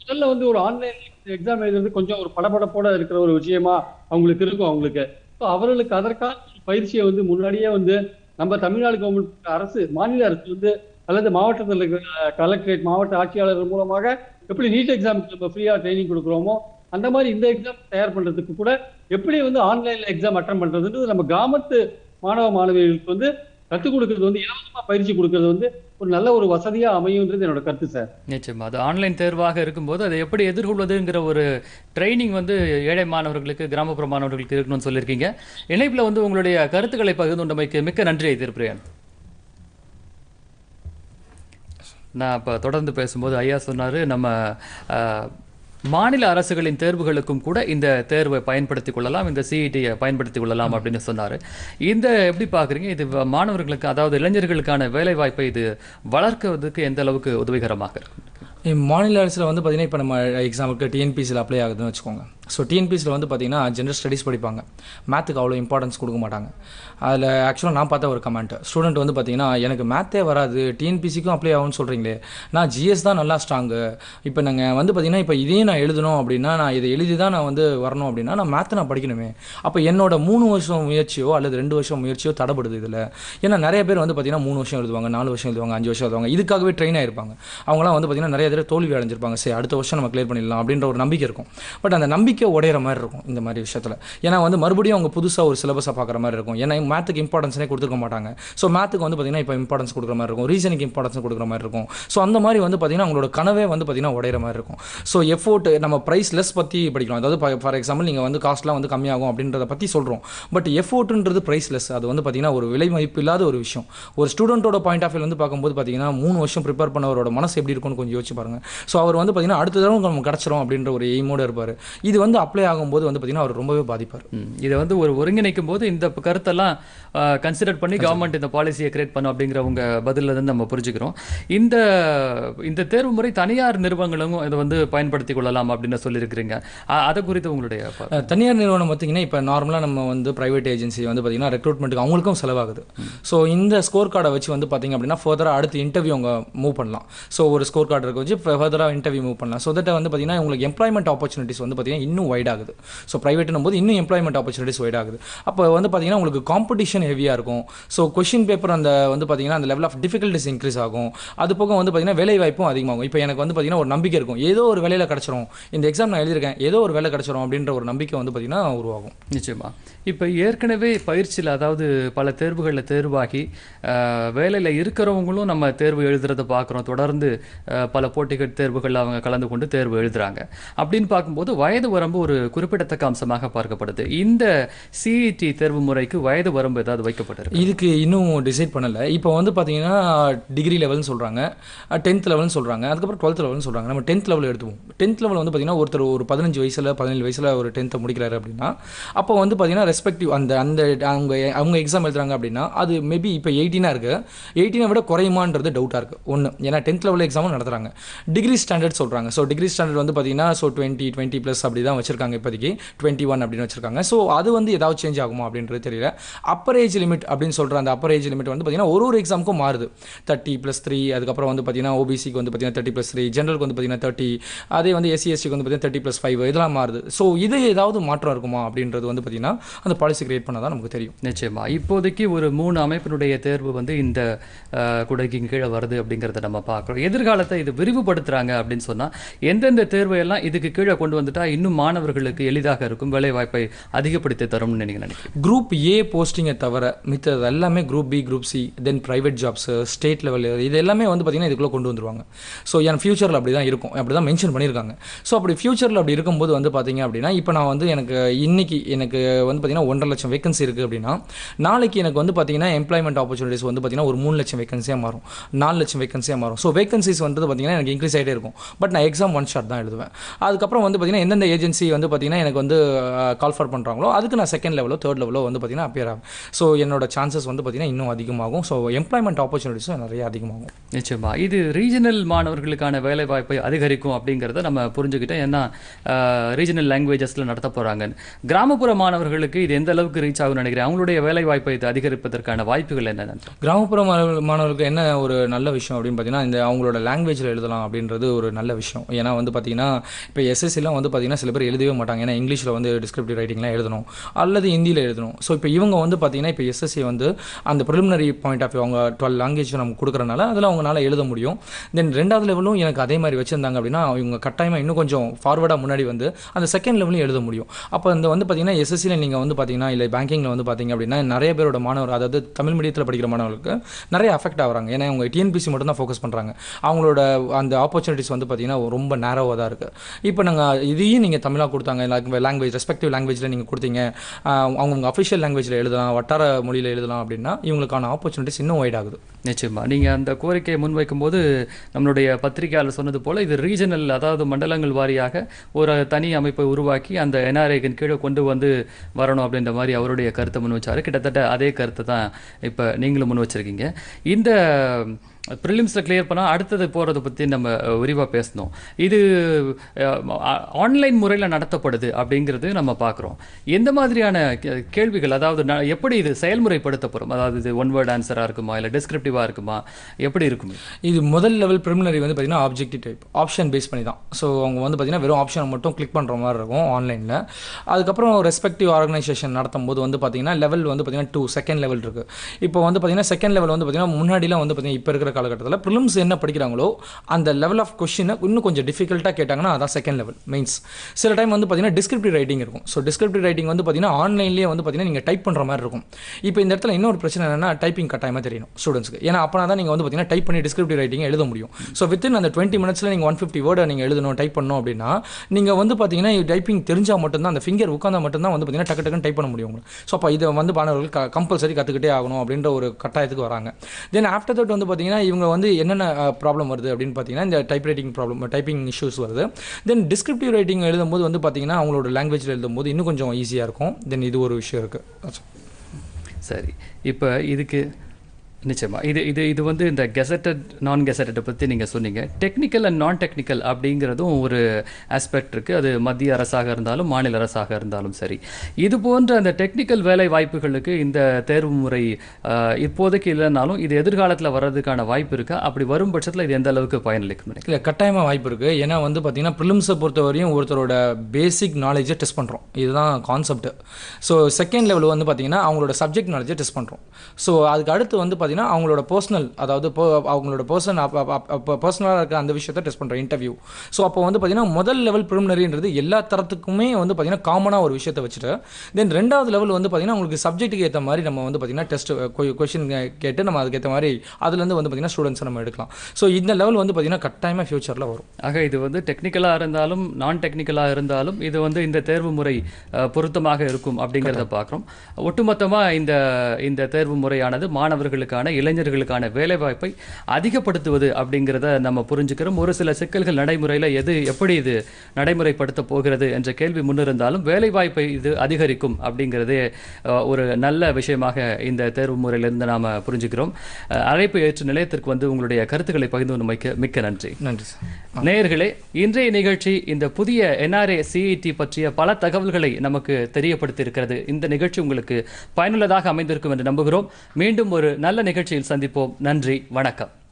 முதல்ல வந்து ஒரு ஆன்லைன் எக்ஸாம் எழுதுறது கொஞ்சம் ஒரு படபடப்போட இருக்கிற ஒரு விஷயமா அவங்களுக்கு இருக்கும் அவங்களுக்கு ஸோ அவர்களுக்கு அதற்கான பயிற்சியை வந்து முன்னாடியே வந்து நம்ம தமிழ்நாடு கவர்மெண்ட் அரசு மாநில அரசு வந்து அல்லது மாவட்டத்தில் இருக்கிற கலெக்டரேட் மாவட்ட ஆட்சியாளர்கள் மூலமாக எப்படி நீட் எக்ஸாமுக்கு நம்ம ஃப்ரீயா ட்ரைனிங் கொடுக்குறோமோ அந்த மாதிரி இந்த எக்ஸாம் தயார் பண்றதுக்கு கூட எப்படி வந்து ஆன்லைன்ல எக்ஸாம் அட்டன் பண்றதுன்றது நம்ம கிராமத்து மாணவ மாணவிகளுக்கு வந்து கற்றுக் கொடுக்கறது வந்து இலவசமா பயிற்சி கொடுக்கறது வந்து ஒரு நல்ல ஒரு வசதியா அமையுன்றது என்னோட கருத்து சார் நிச்சயமா அது ஆன்லைன் தேர்வாக இருக்கும்போது அதை எப்படி எதிர்கொள்வதுங்கிற ஒரு ட்ரைனிங் வந்து ஏழை மாணவர்களுக்கு கிராமப்புற மாணவர்களுக்கு இருக்கணும்னு சொல்லியிருக்கீங்க இணைப்பில் வந்து உங்களுடைய கருத்துக்களை பகிர்ந்து கொண்டமைக்கு மிக்க நன்றி திருப்பிரியன் நான் இப்போ தொடர்ந்து பேசும்போது ஐயா சொன்னார் நம்ம அஹ், மாநில அரசுகளின் தேர்வுகளுக்கும் கூட இந்த தேர்வை பயன்படுத்திக் கொள்ளலாம் இந்த சிஇடியை பயன்படுத்திக் கொள்ளலாம் அப்படின்னு சொன்னார் இந்த எப்படி பார்க்குறீங்க இது வ- மாணவர்களுக்கு அதாவது இளைஞர்களுக்கான வேலை வாய்ப்பை இது வளர்க்கிறதுக்கு எந்த அளவுக்கு உதவிகரமாக இருக்கும் மாநில அரசில் வந்து பார்த்தீங்கன்னா இப்போ நம்ம எக்ஸாம்பிளுக்கு டிஎன்பிசியில் அப்ளை ஆகுதுன்னு வச்சுக்கோங்க ஸோ டிஎன்பிசியில் வந்து பார்த்தீங்கன்னா ஜென்ரல் ஸ்டடீஸ் படிப்பாங்க மேத்துக்கு அவ்வளோ இம்பார்ட்டன்ஸ் கொடுக்க மாட்டாங்க அதில் ஆக்சுவலாக நான் பார்த்த ஒரு கமெண்ட் ஸ்டூடெண்ட் வந்து பார்த்தீங்கன்னா எனக்கு மேத்தே வராது டிஎன்பிசிக்கும் அப்ளை ஆகும்னு சொல்கிறீங்களே நான் ஜிஎஸ் தான் நல்லா ஸ்ட்ராங்கு இப்போ நாங்கள் வந்து பார்த்தீங்கன்னா இப்போ இதையும் நான் எழுதணும் அப்படின்னா நான் இதை எழுதி தான் நான் வந்து வரணும் அப்படின்னா நான் மேத்தை நான் படிக்கணுமே அப்போ என்னோட மூணு வருஷம் முயற்சியோ அல்லது ரெண்டு வருஷம் முயற்சியோ தடப்படுது இதில் ஏன்னா நிறைய பேர் வந்து பார்த்தீங்கன்னா மூணு வருஷம் எழுதுவாங்க நாலு வருஷம் எழுதுவாங்க அஞ்சு வருஷம் எழுதுவாங்க இதுக்காகவே ட்ரெயின் ஆயிருப்பாங்க அவங்களாம் வந்து பார்த்தீங்கன்னா நிறைய தடவை தோல்வி அடைஞ்சிருப்பாங்க சரி அடுத்த வருஷம் நம்ம கிளியர் பண்ணிடலாம் அப்படின்ற ஒரு நம்பிக்கை இருக்கும் பட் அந்த நம்பிக்கை உடையிற மாதிரி இருக்கும் இந்த மாதிரி விஷயத்தில் ஏன்னா வந்து மறுபடியும் அவங்க புதுசாக ஒரு சிலபஸை பார்க்குற மாதிரி இருக்கும் ஏன்னா மேத்துக்கு இம்பார்ட்டன்ஸே கொடுத்துருக்க மாட்டாங்க ஸோ மேத்துக்கு வந்து பார்த்தீங்கன்னா இப்போ இம்பார்ட்டன்ஸ் கொடுக்குற மாதிரி இருக்கும் ரீசனுக்கு இம்பார்ட்டன்ஸ் கொடுக்குற மாதிரி இருக்கும் ஸோ அந்த மாதிரி வந்து பார்த்தீங்கன்னா அவங்களோட கனவே வந்து பார்த்தீங்கன்னா உடையிற மாதிரி இருக்கும் ஸோ எஃபோர்ட் நம்ம ப்ரைஸ் லெஸ் பற்றி படிக்கலாம் அதாவது ஃபார் எக்ஸாம்பிள் நீங்கள் வந்து காஸ்ட்லாம் வந்து கம்மியாகும் அப்படின்றத பற்றி சொல்கிறோம் பட் எஃபோர்ட்ன்றது ப்ரைஸ் லெஸ் அது வந்து பார்த்தீங்கன்னா ஒரு விலை மதிப்பு இல்லாத ஒரு விஷயம் ஒரு ஸ்டூடெண்ட்டோட பாயிண்ட் ஆஃப் வியூ வந்து பார்க்கும்போது பார்த்தீங்கன்னா மூணு வருஷம் ப்ரிப்பேர் பண்ணவரோட மனசு எப்படி இருக்கும்னு கொஞ்சம் யோசிச்சு பாருங்க ஸோ அவர் வந்து பார்த்தீங்கன்னா அடுத்த தடவை நமக்கு கிடச்சிரும் அப்படின்ற ஒரு எய்மோடு இருப்பார் இது வந்து அப்ளை ஆகும்போது வந்து பார்த்தீங்கன்னா அவர் ரொம்பவே பாதிப்பார் ம். இதை வந்து ஒரு ஒருங்கிணைக்கும் போது இந்த கருத்தெல்லாம் கன்சிடர் பண்ணி கவர்மெண்ட் இந்த பாலிசியை கிரியேட் பண்ணும் அப்படிங்கிற உங்க பதில இருந்து நம்ம புரிஞ்சுக்கிறோம் இந்த இந்த தேர்வு முறை தனியார் நிறுவனங்களும் இதை வந்து பயன்படுத்திக் கொள்ளலாம் அப்படின்னு சொல்லியிருக்கிறீங்க அ- அதை குறித்து உங்களுடைய ப- அஹ் தனியார் நிறுவனம் பார்த்தீங்கன்னா இப்போ நார்மலாக நம்ம வந்து ப்ரைவேட் ஏஜென்சி வந்து பார்த்தீங்கன்னா ரெக்ரூட்மெண்ட்டுக்கு அவங்களுக்கும் செலவாகுது ஸோ இந்த ஸ்கோர் கார்டை வச்சு வந்து பார்த்தீங்க அப்படின்னா ஃபர்தராக அடுத்து இன்டர்வியூ அவங்க மூவ் பண்ணலாம் ஸோ ஒரு ஸ்கோர் கார்டு இருக்க வச்சு ஃபர்தராக இன்டர்வியூ மூவ் பண்ணலாம் ஸோ தட் வந்து பார்த்தீங்கன்னா உங்களுக்கு எம்ப்ளாய்மெண்ட் ஆப்பர்ச்சுனிட்டிஸ் வந்து பார்த்தீங்கன்னா இன்னும் வைட் ஆகுது ஸோ ப்ரைவேட்னும் போது இன்னும் எம்ப்ளாய்மெண்ட் ஆப்பர்ச்சுனிட்டிஸ் வைட் ஆகுது அப்போ வந்து பார்த்தீங்கன்னா உங்களுக்கு காம்படிஷன் ஹெவியாக இருக்கும் ஸோ கொஷின் பேப்பர் அந்த வந்து பார்த்தீங்கன்னா அந்த லெவல் ஆஃப் டிஃபிகல்ட்டிஸ் இன்க்ரீஸ் ஆகும் அது போக வந்து பார்த்தீங்கன்னா வேலை வாய்ப்பும் அதிகமாகும் இப்போ எனக்கு வந்து பார்த்தீங்கன்னா ஒரு நம்பிக்கை இருக்கும் ஏதோ ஒரு வேலையில் கிடச்சிரும் இந்த எக்ஸாம் நான் எழுதியிருக்கேன் ஏதோ ஒரு வேலை கிடச்சிரும் அப்படின்ற ஒரு நம்பிக்கை வந்து பார்த்தீங்கன்னா உருவாகும் நிச்சயமா இப்போ ஏற்கனவே பயிற்சியில் அதாவது பல தேர்வுகளில் தேர்வாகி அஹ், வேலையில் இருக்கிறவங்களும் நம்ம தேர்வு எழுதுறதை பார்க்குறோம் தொடர்ந்து அஹ், பல போட்டிகள் தேர்வுகளில் அவங்க கலந்து கொண்டு தேர்வு எழுதுறாங்க அப்படின்னு பார்க்கும்போது வயது வரம்பு ஒரு குறிப்பிடத்தக்க அம்சமாக பார்க்கப்படுது இந்த சிஇடி தேர்வு முறைக்கு வயது வரம்பு ஏதாவது வைக்கப்பட்டிருக்கு இதுக்கு இன்னும் டிசைட் பண்ணலை இப்போ வந்து பார்த்தீங்கன்னா டிகிரி லெவல்னு சொல்கிறாங்க டென்த் லெவல்னு சொல்கிறாங்க அதுக்கப்புறம் டுவெல்த் லெவல்னு சொல்கிறாங்க நம்ம டென்த் லெவல் எடுத்துவோம் டென்த் லெவல் வந்து பார்த்தீங்கன்னா ஒருத்தர் ஒரு பதினஞ்சு வயசில் பதினேழு வயசில் ஒரு டென்த்தை முடிக்கிறாரு அப்படின்னா அப்போ வந்து பார்த்தீங்கன்னா ரெஸ்பெக்டிவ் அந்த அந்த அவங்க அவங்க எக்ஸாம் எழுதுறாங்க அப்படின்னா அது மேபி இப்போ எயிட்டீனாக இருக்குது எயிட்டீனை விட குறையுமான்றது டவுட்டாக இருக்குது ஒன்று ஏன்னா டென்த் லெவல் எக்ஸாமும் நடத்துகிறாங்க டிகிரி ஸ்டாண்டர்ட் சொல்கிறாங்க ஸோ டிகிரி ஸ்டாண்டர்ட் வந்து பார்த்தீங்கன்னா ஸோ டுவெண்ட்டி டுவெண்ட்டி ப்ளஸ் அப்படி தான் வச்சிருக்காங்க இப்போதைக்கு டுவெண்ட்டி ஒன் அப்படின்னு வச்சிருக்காங்க ஸோ அது வந்து ஏதாவது சேஞ்ச் ஆகுமா அப்படின்றது தெரியல அப்பர் ஏஜ் லிமிட் அப்படின்னு சொல்கிற அந்த அப்பர் ஏஜ் லிமிட் வந்து பார்த்தீங்கன்னா ஒரு ஒரு எக்ஸாமுக்கும் மாறுது தேர்ட்டி ப்ளஸ் த்ரீ அதுக்கப்புறம் வந்து பார்த்தீங்கன்னா ஓபிசிக்கு வந்து பார்த்தீங்கன்னா தேர்ட்டி ப்ளஸ் த்ரீ ஜென்ரலுக்கு வந்து பார்த்தீங்கன்னா தேர்ட்டி அதே வந்து எஸ்சி எஸ்சிக்கு வந்து பார்த்தீங்கன்னா தேர்ட்டி ப்ளஸ் ஃபைவ் இதெல்லாம் மாறுது ஸோ இது ஏதாவது மாற்றம் இருக்குமா அப்படின்றது வந்து பார்த்தீங்கன்னா அந்த பாலிசி கிரியேட் பண்ணால் தான் நமக்கு தெரியும் நிச்சயமா இப்போதைக்கு ஒரு மூணு அமைப்பினுடைய தேர்வு வந்து இந்த அஹ், குடைக்கு கீழே வருது அப்படிங்கிறத நம்ம பார்க்குறோம் எதிர்காலத்தை இது விரிவுபடுத்துறாங்க அப்படின்னு சொன்னா எந்தெந்த தேர்வையெல்லாம் இதுக்கு கீழே கொண்டு வந்துட்டா இன்னும் மாணவர்களுக்கு எளிதாக இருக்கும் வேலை வாய்ப்பை அதிகப்படுத்தி தரும்னு நீங்க நினைக்கிறீங்க குரூப் ஏ போஸ்டிங்கை தவிர மித்தது எல்லாமே group B group C then private jobs state level இது எல்லாமே வந்து பார்த்தீங்கன்னா இதுக்குள்ளே கொண்டு வந்துருவாங்க ஸோ என் ஃபியூச்சரில் அப்படி தான் இருக்கும் அப்படி தான் மென்ஷன் பண்ணியிருக்காங்க ஸோ அப்படி ஃபியூச்சரில் அப்படி இருக்கும்போது வந்து பார்த்தீங்க அப்படின்னா இப்போ நான் வந்து எனக்கு இன்னைக்கு எனக்கு வந்து பார்த்தீங்கன்னா ஒன்றரை லட்சம் வேகன்சி இருக்குது அப்படின்னா நாளைக்கு எனக்கு வந்து பார்த்தீங்கன்னா எம்ப்ளாய்மெண்ட் ஆப்பர்ச்சுனிட்டிஸ் வந்து பார்த்தீங்கன்னா ஒரு மூணு லட்சம் வேகன்சியாக மாறும் நாலு லட்சம் வேகன்சியாக மாறும் ஸோ வேகன்சிஸ் வந்து பார்த்தீங்கன்னா எனக்கு இன்க்ரீஸ் ஆகிட்டே இருக்கும் பட் நான் எக்ஸாம் ஒன் ஷாட் தான் எழுதுவேன் அதுக்கப்புறம் வந்து பார்த்தீங்கன்னா எந்தெந்த ஏஜென்சி ஏஜென்சி வந்து பார்த்தீங்கன்னா எனக்கு வந்து கால் ஃபார் பண்ணுறாங்களோ அதுக்கு நான் செகண்ட் லெவலோ தேர்ட் லெவலோ வந்து பார்த்தீங்கன்னா அப்பியர் ஆகும் ஸோ என்னோட சான்சஸ் வந்து பார்த்தீங்கன்னா இன்னும் அதிகமாகும் ஸோ எம்ப்ளாய்மெண்ட் ஆப்பர்ச்சுனிட்டிஸும் நிறைய அதிகமாகும் நிச்சயமா இது ரீஜனல் மாணவர்களுக்கான வேலை வாய்ப்பை அதிகரிக்கும் அப்படிங்கிறத நம்ம புரிஞ்சுக்கிட்டோம் ஏன்னா ரீஜனல் லாங்குவேஜஸில் நடத்த போகிறாங்க கிராமப்புற மாணவர்களுக்கு இது எந்த அளவுக்கு ரீச் ஆகும்னு நினைக்கிறேன் அவங்களுடைய வேலை வாய்ப்பை இது அதிகரிப்பதற்கான வாய்ப்புகள் என்ன கிராமப்புற மாணவ- மாணவர்களுக்கு என்ன ஒரு நல்ல விஷயம் அப்படின்னு பார்த்தீங்கன்னா இந்த அவங்களோட லாங்குவேஜில் எழுதலாம் அப்படின்றது ஒரு நல்ல விஷயம் ஏன்னா வந்து பார்த்தீங்கன்னா இப்போ எஸ்எஸ்சிலாம் வந்து பார்த்தீங்கன்னா சில பேர் எழுதவே மாட்டாங்க ஏன்னா இங்கிலீஷில் வந்து டிஸ்கிரிப்டிவ் ரைட்டிங்லாம் எழுதணும் அல்லது ஹிந்தியில் எழுதணும் ஸோ இப்போ இவங்க வந்து பார்த்தீங்கன்னா இப்போ எஸ்எஸ்சி வந்து அந்த ப்ரிலிமினரி பாயிண்ட் ஆஃப் வியூ அவங்க டுவெல் லாங்குவேஜ் நமக்கு கொடுக்குறனால அதில் அவங்களால எழுத முடியும் தென் ரெண்டாவது லெவலும் எனக்கு அதே மாதிரி வச்சிருந்தாங்க அப்படின்னா இவங்க கட்டாயமாக இன்னும் கொஞ்சம் ஃபார்வர்டாக முன்னாடி வந்து அந்த செகண்ட் லெவலையும் எழுத முடியும் அப்போ இந்த வந்து பார்த்தீங்கன்னா எஸ்எஸ்சியில் நீங்கள் வந்து பார்த்தீங்கன்னா இல்லை பேங்கிங்கில் வந்து பார்த்தீங்க அப்படின்னா நிறைய பேரோட மாணவர் அதாவது தமிழ் மீடியத்தில் படிக்கிற மாணவர்களுக்கு நிறைய அஃபெக்ட் ஆகுறாங்க ஏன்னா அவங்க டிஎன்பிசி மட்டும் தான் ஃபோக்கஸ் பண்ணுறாங்க அவங்களோட அந்த ஆப்பர்ச்சுனிட்டிஸ் வந்து பார்த்தீங்கன்னா ரொம்ப நேரோவாக தான் இருக்குது இப்போ நாங்கள் இதையும் நீங்கள் தமிழாக கொடுத்தாங்க லாங்குவேஜ் ரெஸ்பெக்டிவ் லாங்குவேஜில் நீங்கள் கொடுத்தீங்க ஆஹ் அவங்கவுங்க அஃபிஷியல் லாங்குவேஜில் எழுதலாம் வட்டார மொழியில் எழுதலாம் அப்படின்னா இவங்களுக்கான ஆப்பர்ச்சுனிட்டிஸ் இன்னும் வைட் ஆகுது நிச்சயமா நீங்கள் அந்த கோரிக்கையை முன்வைக்கும்போது நம்மளுடைய பத்திரிகையாளர் சொன்னது போல இது ரீஜனல் அதாவது மண்டலங்கள் வாரியாக ஒரு தனி அமைப்பை உருவாக்கி அந்த என்ஆர்ஐக்கின் கீழே கொண்டு வந்து வரணும் அப்படின்ற மாதிரி அவருடைய கருத்தை முன் வச்சாரு கிட்டத்தட்ட அதே கருத்தை தான் இப்போ நீங்களும் முன் வச்சிருக்கீங்க இந்த ப்ரிலிம்ஸில் கிளியர் பண்ணால் அடுத்தது போகிறத பற்றி நம்ம விரிவாக பேசணும் இது ஆன்லைன் முறையில் நடத்தப்படுது அப்படிங்கிறது நம்ம பார்க்குறோம் எந்த மாதிரியான கே- கேள்விகள் அதாவது ந- எப்படி இது செயல்முறைப்படுத்தப்படும் அதாவது இது ஒன் வேர்ட் ஆன்சராக இருக்குமா இல்லை டிஸ்கிரிப்டிவாக இருக்குமா எப்படி இருக்குமே இது முதல் லெவல் ப்ரிலிமினரி வந்து பார்த்தீங்கன்னா ஆப்ஜெக்டிவ் டைப் ஆப்ஷன் பேஸ் பண்ணி தான் ஸோ அவங்க வந்து பார்த்தீங்கன்னா வெறும் ஆப்ஷனை மட்டும் கிளிக் பண்ணுற மாதிரி இருக்கும் ஆன்லைனில் அதுக்கப்புறம் ரெஸ்பெக்டிவ் ஆர்கனைசேஷன் நடத்தும் போது வந்து பார்த்தீங்கன்னா லெவல் வந்து பார்த்தீங்கன்னா டூ செகண்ட் லெவல் இருக்குது இப்போ வந்து பார்த்தீங்கன்னா செகண்ட் லெவல் வந்து பார்த்தீங்கன்னா முன்னாடிலாம் வந்து பார்த்தீங்கன்னா இப்போ இருக்கிற காலகட்டத்தில் ப்ரிலிம்ஸ் என்ன படிக்கிறாங்களோ அந்த லெவல் ஆஃப் கொஷினை இன்னும் கொஞ்சம் டிஃபிகல்ட்டாக கேட்டாங்கன்னா அதான் செகண்ட் லெவல் மெயின்ஸ் சில டைம் வந்து பார்த்தீங்கன்னா டிஸ்கிரிப்டிவ் ரைட்டிங் இருக்கும் ஸோ டிஸ்கிரிப்டிவ் ரைட்டிங் வந்து பார்த்தீங்கன்னா ஆன்லைன்லேயே வந்து பார்த்தீங்கன்னா நீங்கள் டைப் பண்ணுற மாதிரி இருக்கும் இப்போ இந்த இடத்துல இன்னொரு பிரச்சனை என்னன்னா டைப்பிங் கட்டாயமாக தெரியணும் ஸ்டூடெண்ட்ஸ்க்கு ஏன்னா அப்போ தான் நீங்கள் வந்து பார்த்தீங்கன்னா டைப் பண்ணி டிஸ்கிரிப்டிவ் ரைட்டிங் எழுத முடியும் ஸோ வித்தின் அந்த டுவெண்ட்டி மினிட்ஸில் நீங்கள் ஒன் ஃபிஃப்டி வேர்டை நீங்கள் எழுதணும் டைப் பண்ணணும் அப்படின்னா நீங்கள் வந்து பார்த்தீங்கன்னா டைப்பிங் தெரிஞ்சால் மட்டும்தான் அந்த ஃபிங்கர் உட்காந்தா மட்டும்தான் வந்து பார்த்தீங்கன்னா டக்கு டக்குன்னு டைப் பண்ண முடியும் உங்களுக்கு ஸோ அப்போ இதை வந்து மாணவர்கள் கம்பல்சரி கற்றுக்கிட்டே ஆகணும் அப்படின்ற ஒரு கட்டாயத்துக்கு வராங்க தென் ஆஃப்டர் தட் வந்து பார்த்தீங்கன்னா இவங்க வந்து என்னென்ன ப்ராப்ளம் வருது அப்படின்னு பார்த்தீங்கன்னா இந்த type writing problem typing issues வருது தென் டிஸ்கிரிப்டிவ் ரைட்டிங் எழுதும்போது வந்து பார்த்தீங்கன்னா அவங்களோட லாங்குவேஜில் எழுதும்போது இன்னும் கொஞ்சம் ஈஸியாக இருக்கும் தென் இது ஒரு விஷயம் இருக்குது சரி இப்போ இதுக்கு நிச்சயமா இது இது இது வந்து இந்த கெசட்டட் நான் கெசட்டை பற்றி நீங்கள் சொன்னீங்க டெக்னிக்கல் அண்ட் நான் டெக்னிக்கல் அப்படிங்கிறதும் ஒரு ஆஸ்பெக்ட் இருக்குது அது மத்திய அரசாக இருந்தாலும் மாநில அரசாக இருந்தாலும் சரி இது போன்ற அந்த டெக்னிக்கல் வேலை வாய்ப்புகளுக்கு இந்த தேர்வு முறை ஆஹ், இப்போதைக்கு இல்லைனாலும் இது எதிர்காலத்தில் வர்றதுக்கான வாய்ப்பு இருக்கா அப்படி வரும் பட்சத்தில் இது எந்த அளவுக்கு பயனளிக்கும் நினைக்கிறேன் இல்லை கட்டாயமாக வாய்ப்பு இருக்குது ஏன்னா வந்து பார்த்தீங்கன்னா ப்ரிலிம்ஸை பொறுத்தவரையும் ஒருத்தரோட பேசிக் நாலேஜை டெஸ்ட் பண்ணுறோம் இதுதான் கான்செப்ட் ஸோ செகண்ட் லெவல் வந்து பார்த்தீங்கன்னா அவங்களோட சப்ஜெக்ட் நாலேஜை டெஸ்ட் பண்ணுறோம் ஸோ அதுக்கு அடுத்து வந்து பார்த்தீங்கன்னா அவங்களோட பர்சனல் அதாவது po- அவங்களோட பர்சன் பர்சனலாக இருக்க அந்த விஷயத்தை டெஸ்ட் பண்ணுறோம் இன்டர்வியூ ஸோ அப்போ வந்து பார்த்தீங்கன்னா முதல் லெவல் ப்ரிலிமினரின்றது எல்லா தரத்துக்குமே வந்து பார்த்தீங்கன்னா காமனாக ஒரு விஷயத்தை வச்சுட்டு தென் ரெண்டாவது லெவல் வந்து பார்த்தீங்கன்னா உங்களுக்கு சப்ஜெக்ட்டுக்கு ஏற்ற மாதிரி நம்ம வந்து பார்த்தீங்கன்னா டெஸ்ட் கொஷின் கேட்டு நம்ம அதுக்கேற்ற மாதிரி அதுலேருந்து வந்து பார்த்தீங்கன்னா ஸ்டூடெண்ட்ஸை நம்ம எடுக்கலாம் ஸோ இந்த லெவல் வந்து பார்த்தீங்கன்னா கட்டாயமாக ஃபியூச்சரில் வரும் ஆக இது வந்து டெக்னிக்கலாக இருந்தாலும் நான் டெக்னிக்கலாக இருந்தாலும் இது வந்து இந்த தேர்வு முறை அஹ், பொருத்தமாக இருக்கும் அப்படிங்கிறத பார்க்குறோம் ஒட்டுமொத்தமாக இந்த இந்த தேர்வு முறையானது மாணவர்களுக்கான இளைஞர்களுக்கான வேலைவாய்ப்பை அதிகப்படுத்துவது அப்படிங்கிறத நம்ம புரிஞ்சுக்கிறோம் ஒரு சில சிக்கல்கள் நடைமுறையில் எது எப்படி இது நடைமுறைப்படுத்த போகிறது என்ற கேள்வி முன்னிருந்தாலும் வேலைவாய்ப்பை இது அதிகரிக்கும் அப்படிங்கிறதே அஹ், ஒரு நல்ல விஷயமாக இந்த தேர்வு முறையிலிருந்து நாம் புரிஞ்சுக்கிறோம் அஹ், அழைப்பு ஏற்று நிலையத்திற்கு வந்து உங்களுடைய கருத்துக்களை பகிர்ந்து கொண்டமைக்கு மிக்க நன்றி நன்றி சார் நேயர்களே இன்றைய நிகழ்ச்சி இந்த புதிய என்ஆர்ஏ சிஇடி பற்றிய பல தகவல்களை நமக்கு தெரியப்படுத்தியிருக்கிறது இந்த நிகழ்ச்சி உங்களுக்கு பயனுள்ளதாக அமைந்திருக்கும் என்று நம்புகிறோம் மீண்டும் ஒரு நல்ல நிகழ்ச்சியில் சந்திப்போம் நன்றி வணக்கம்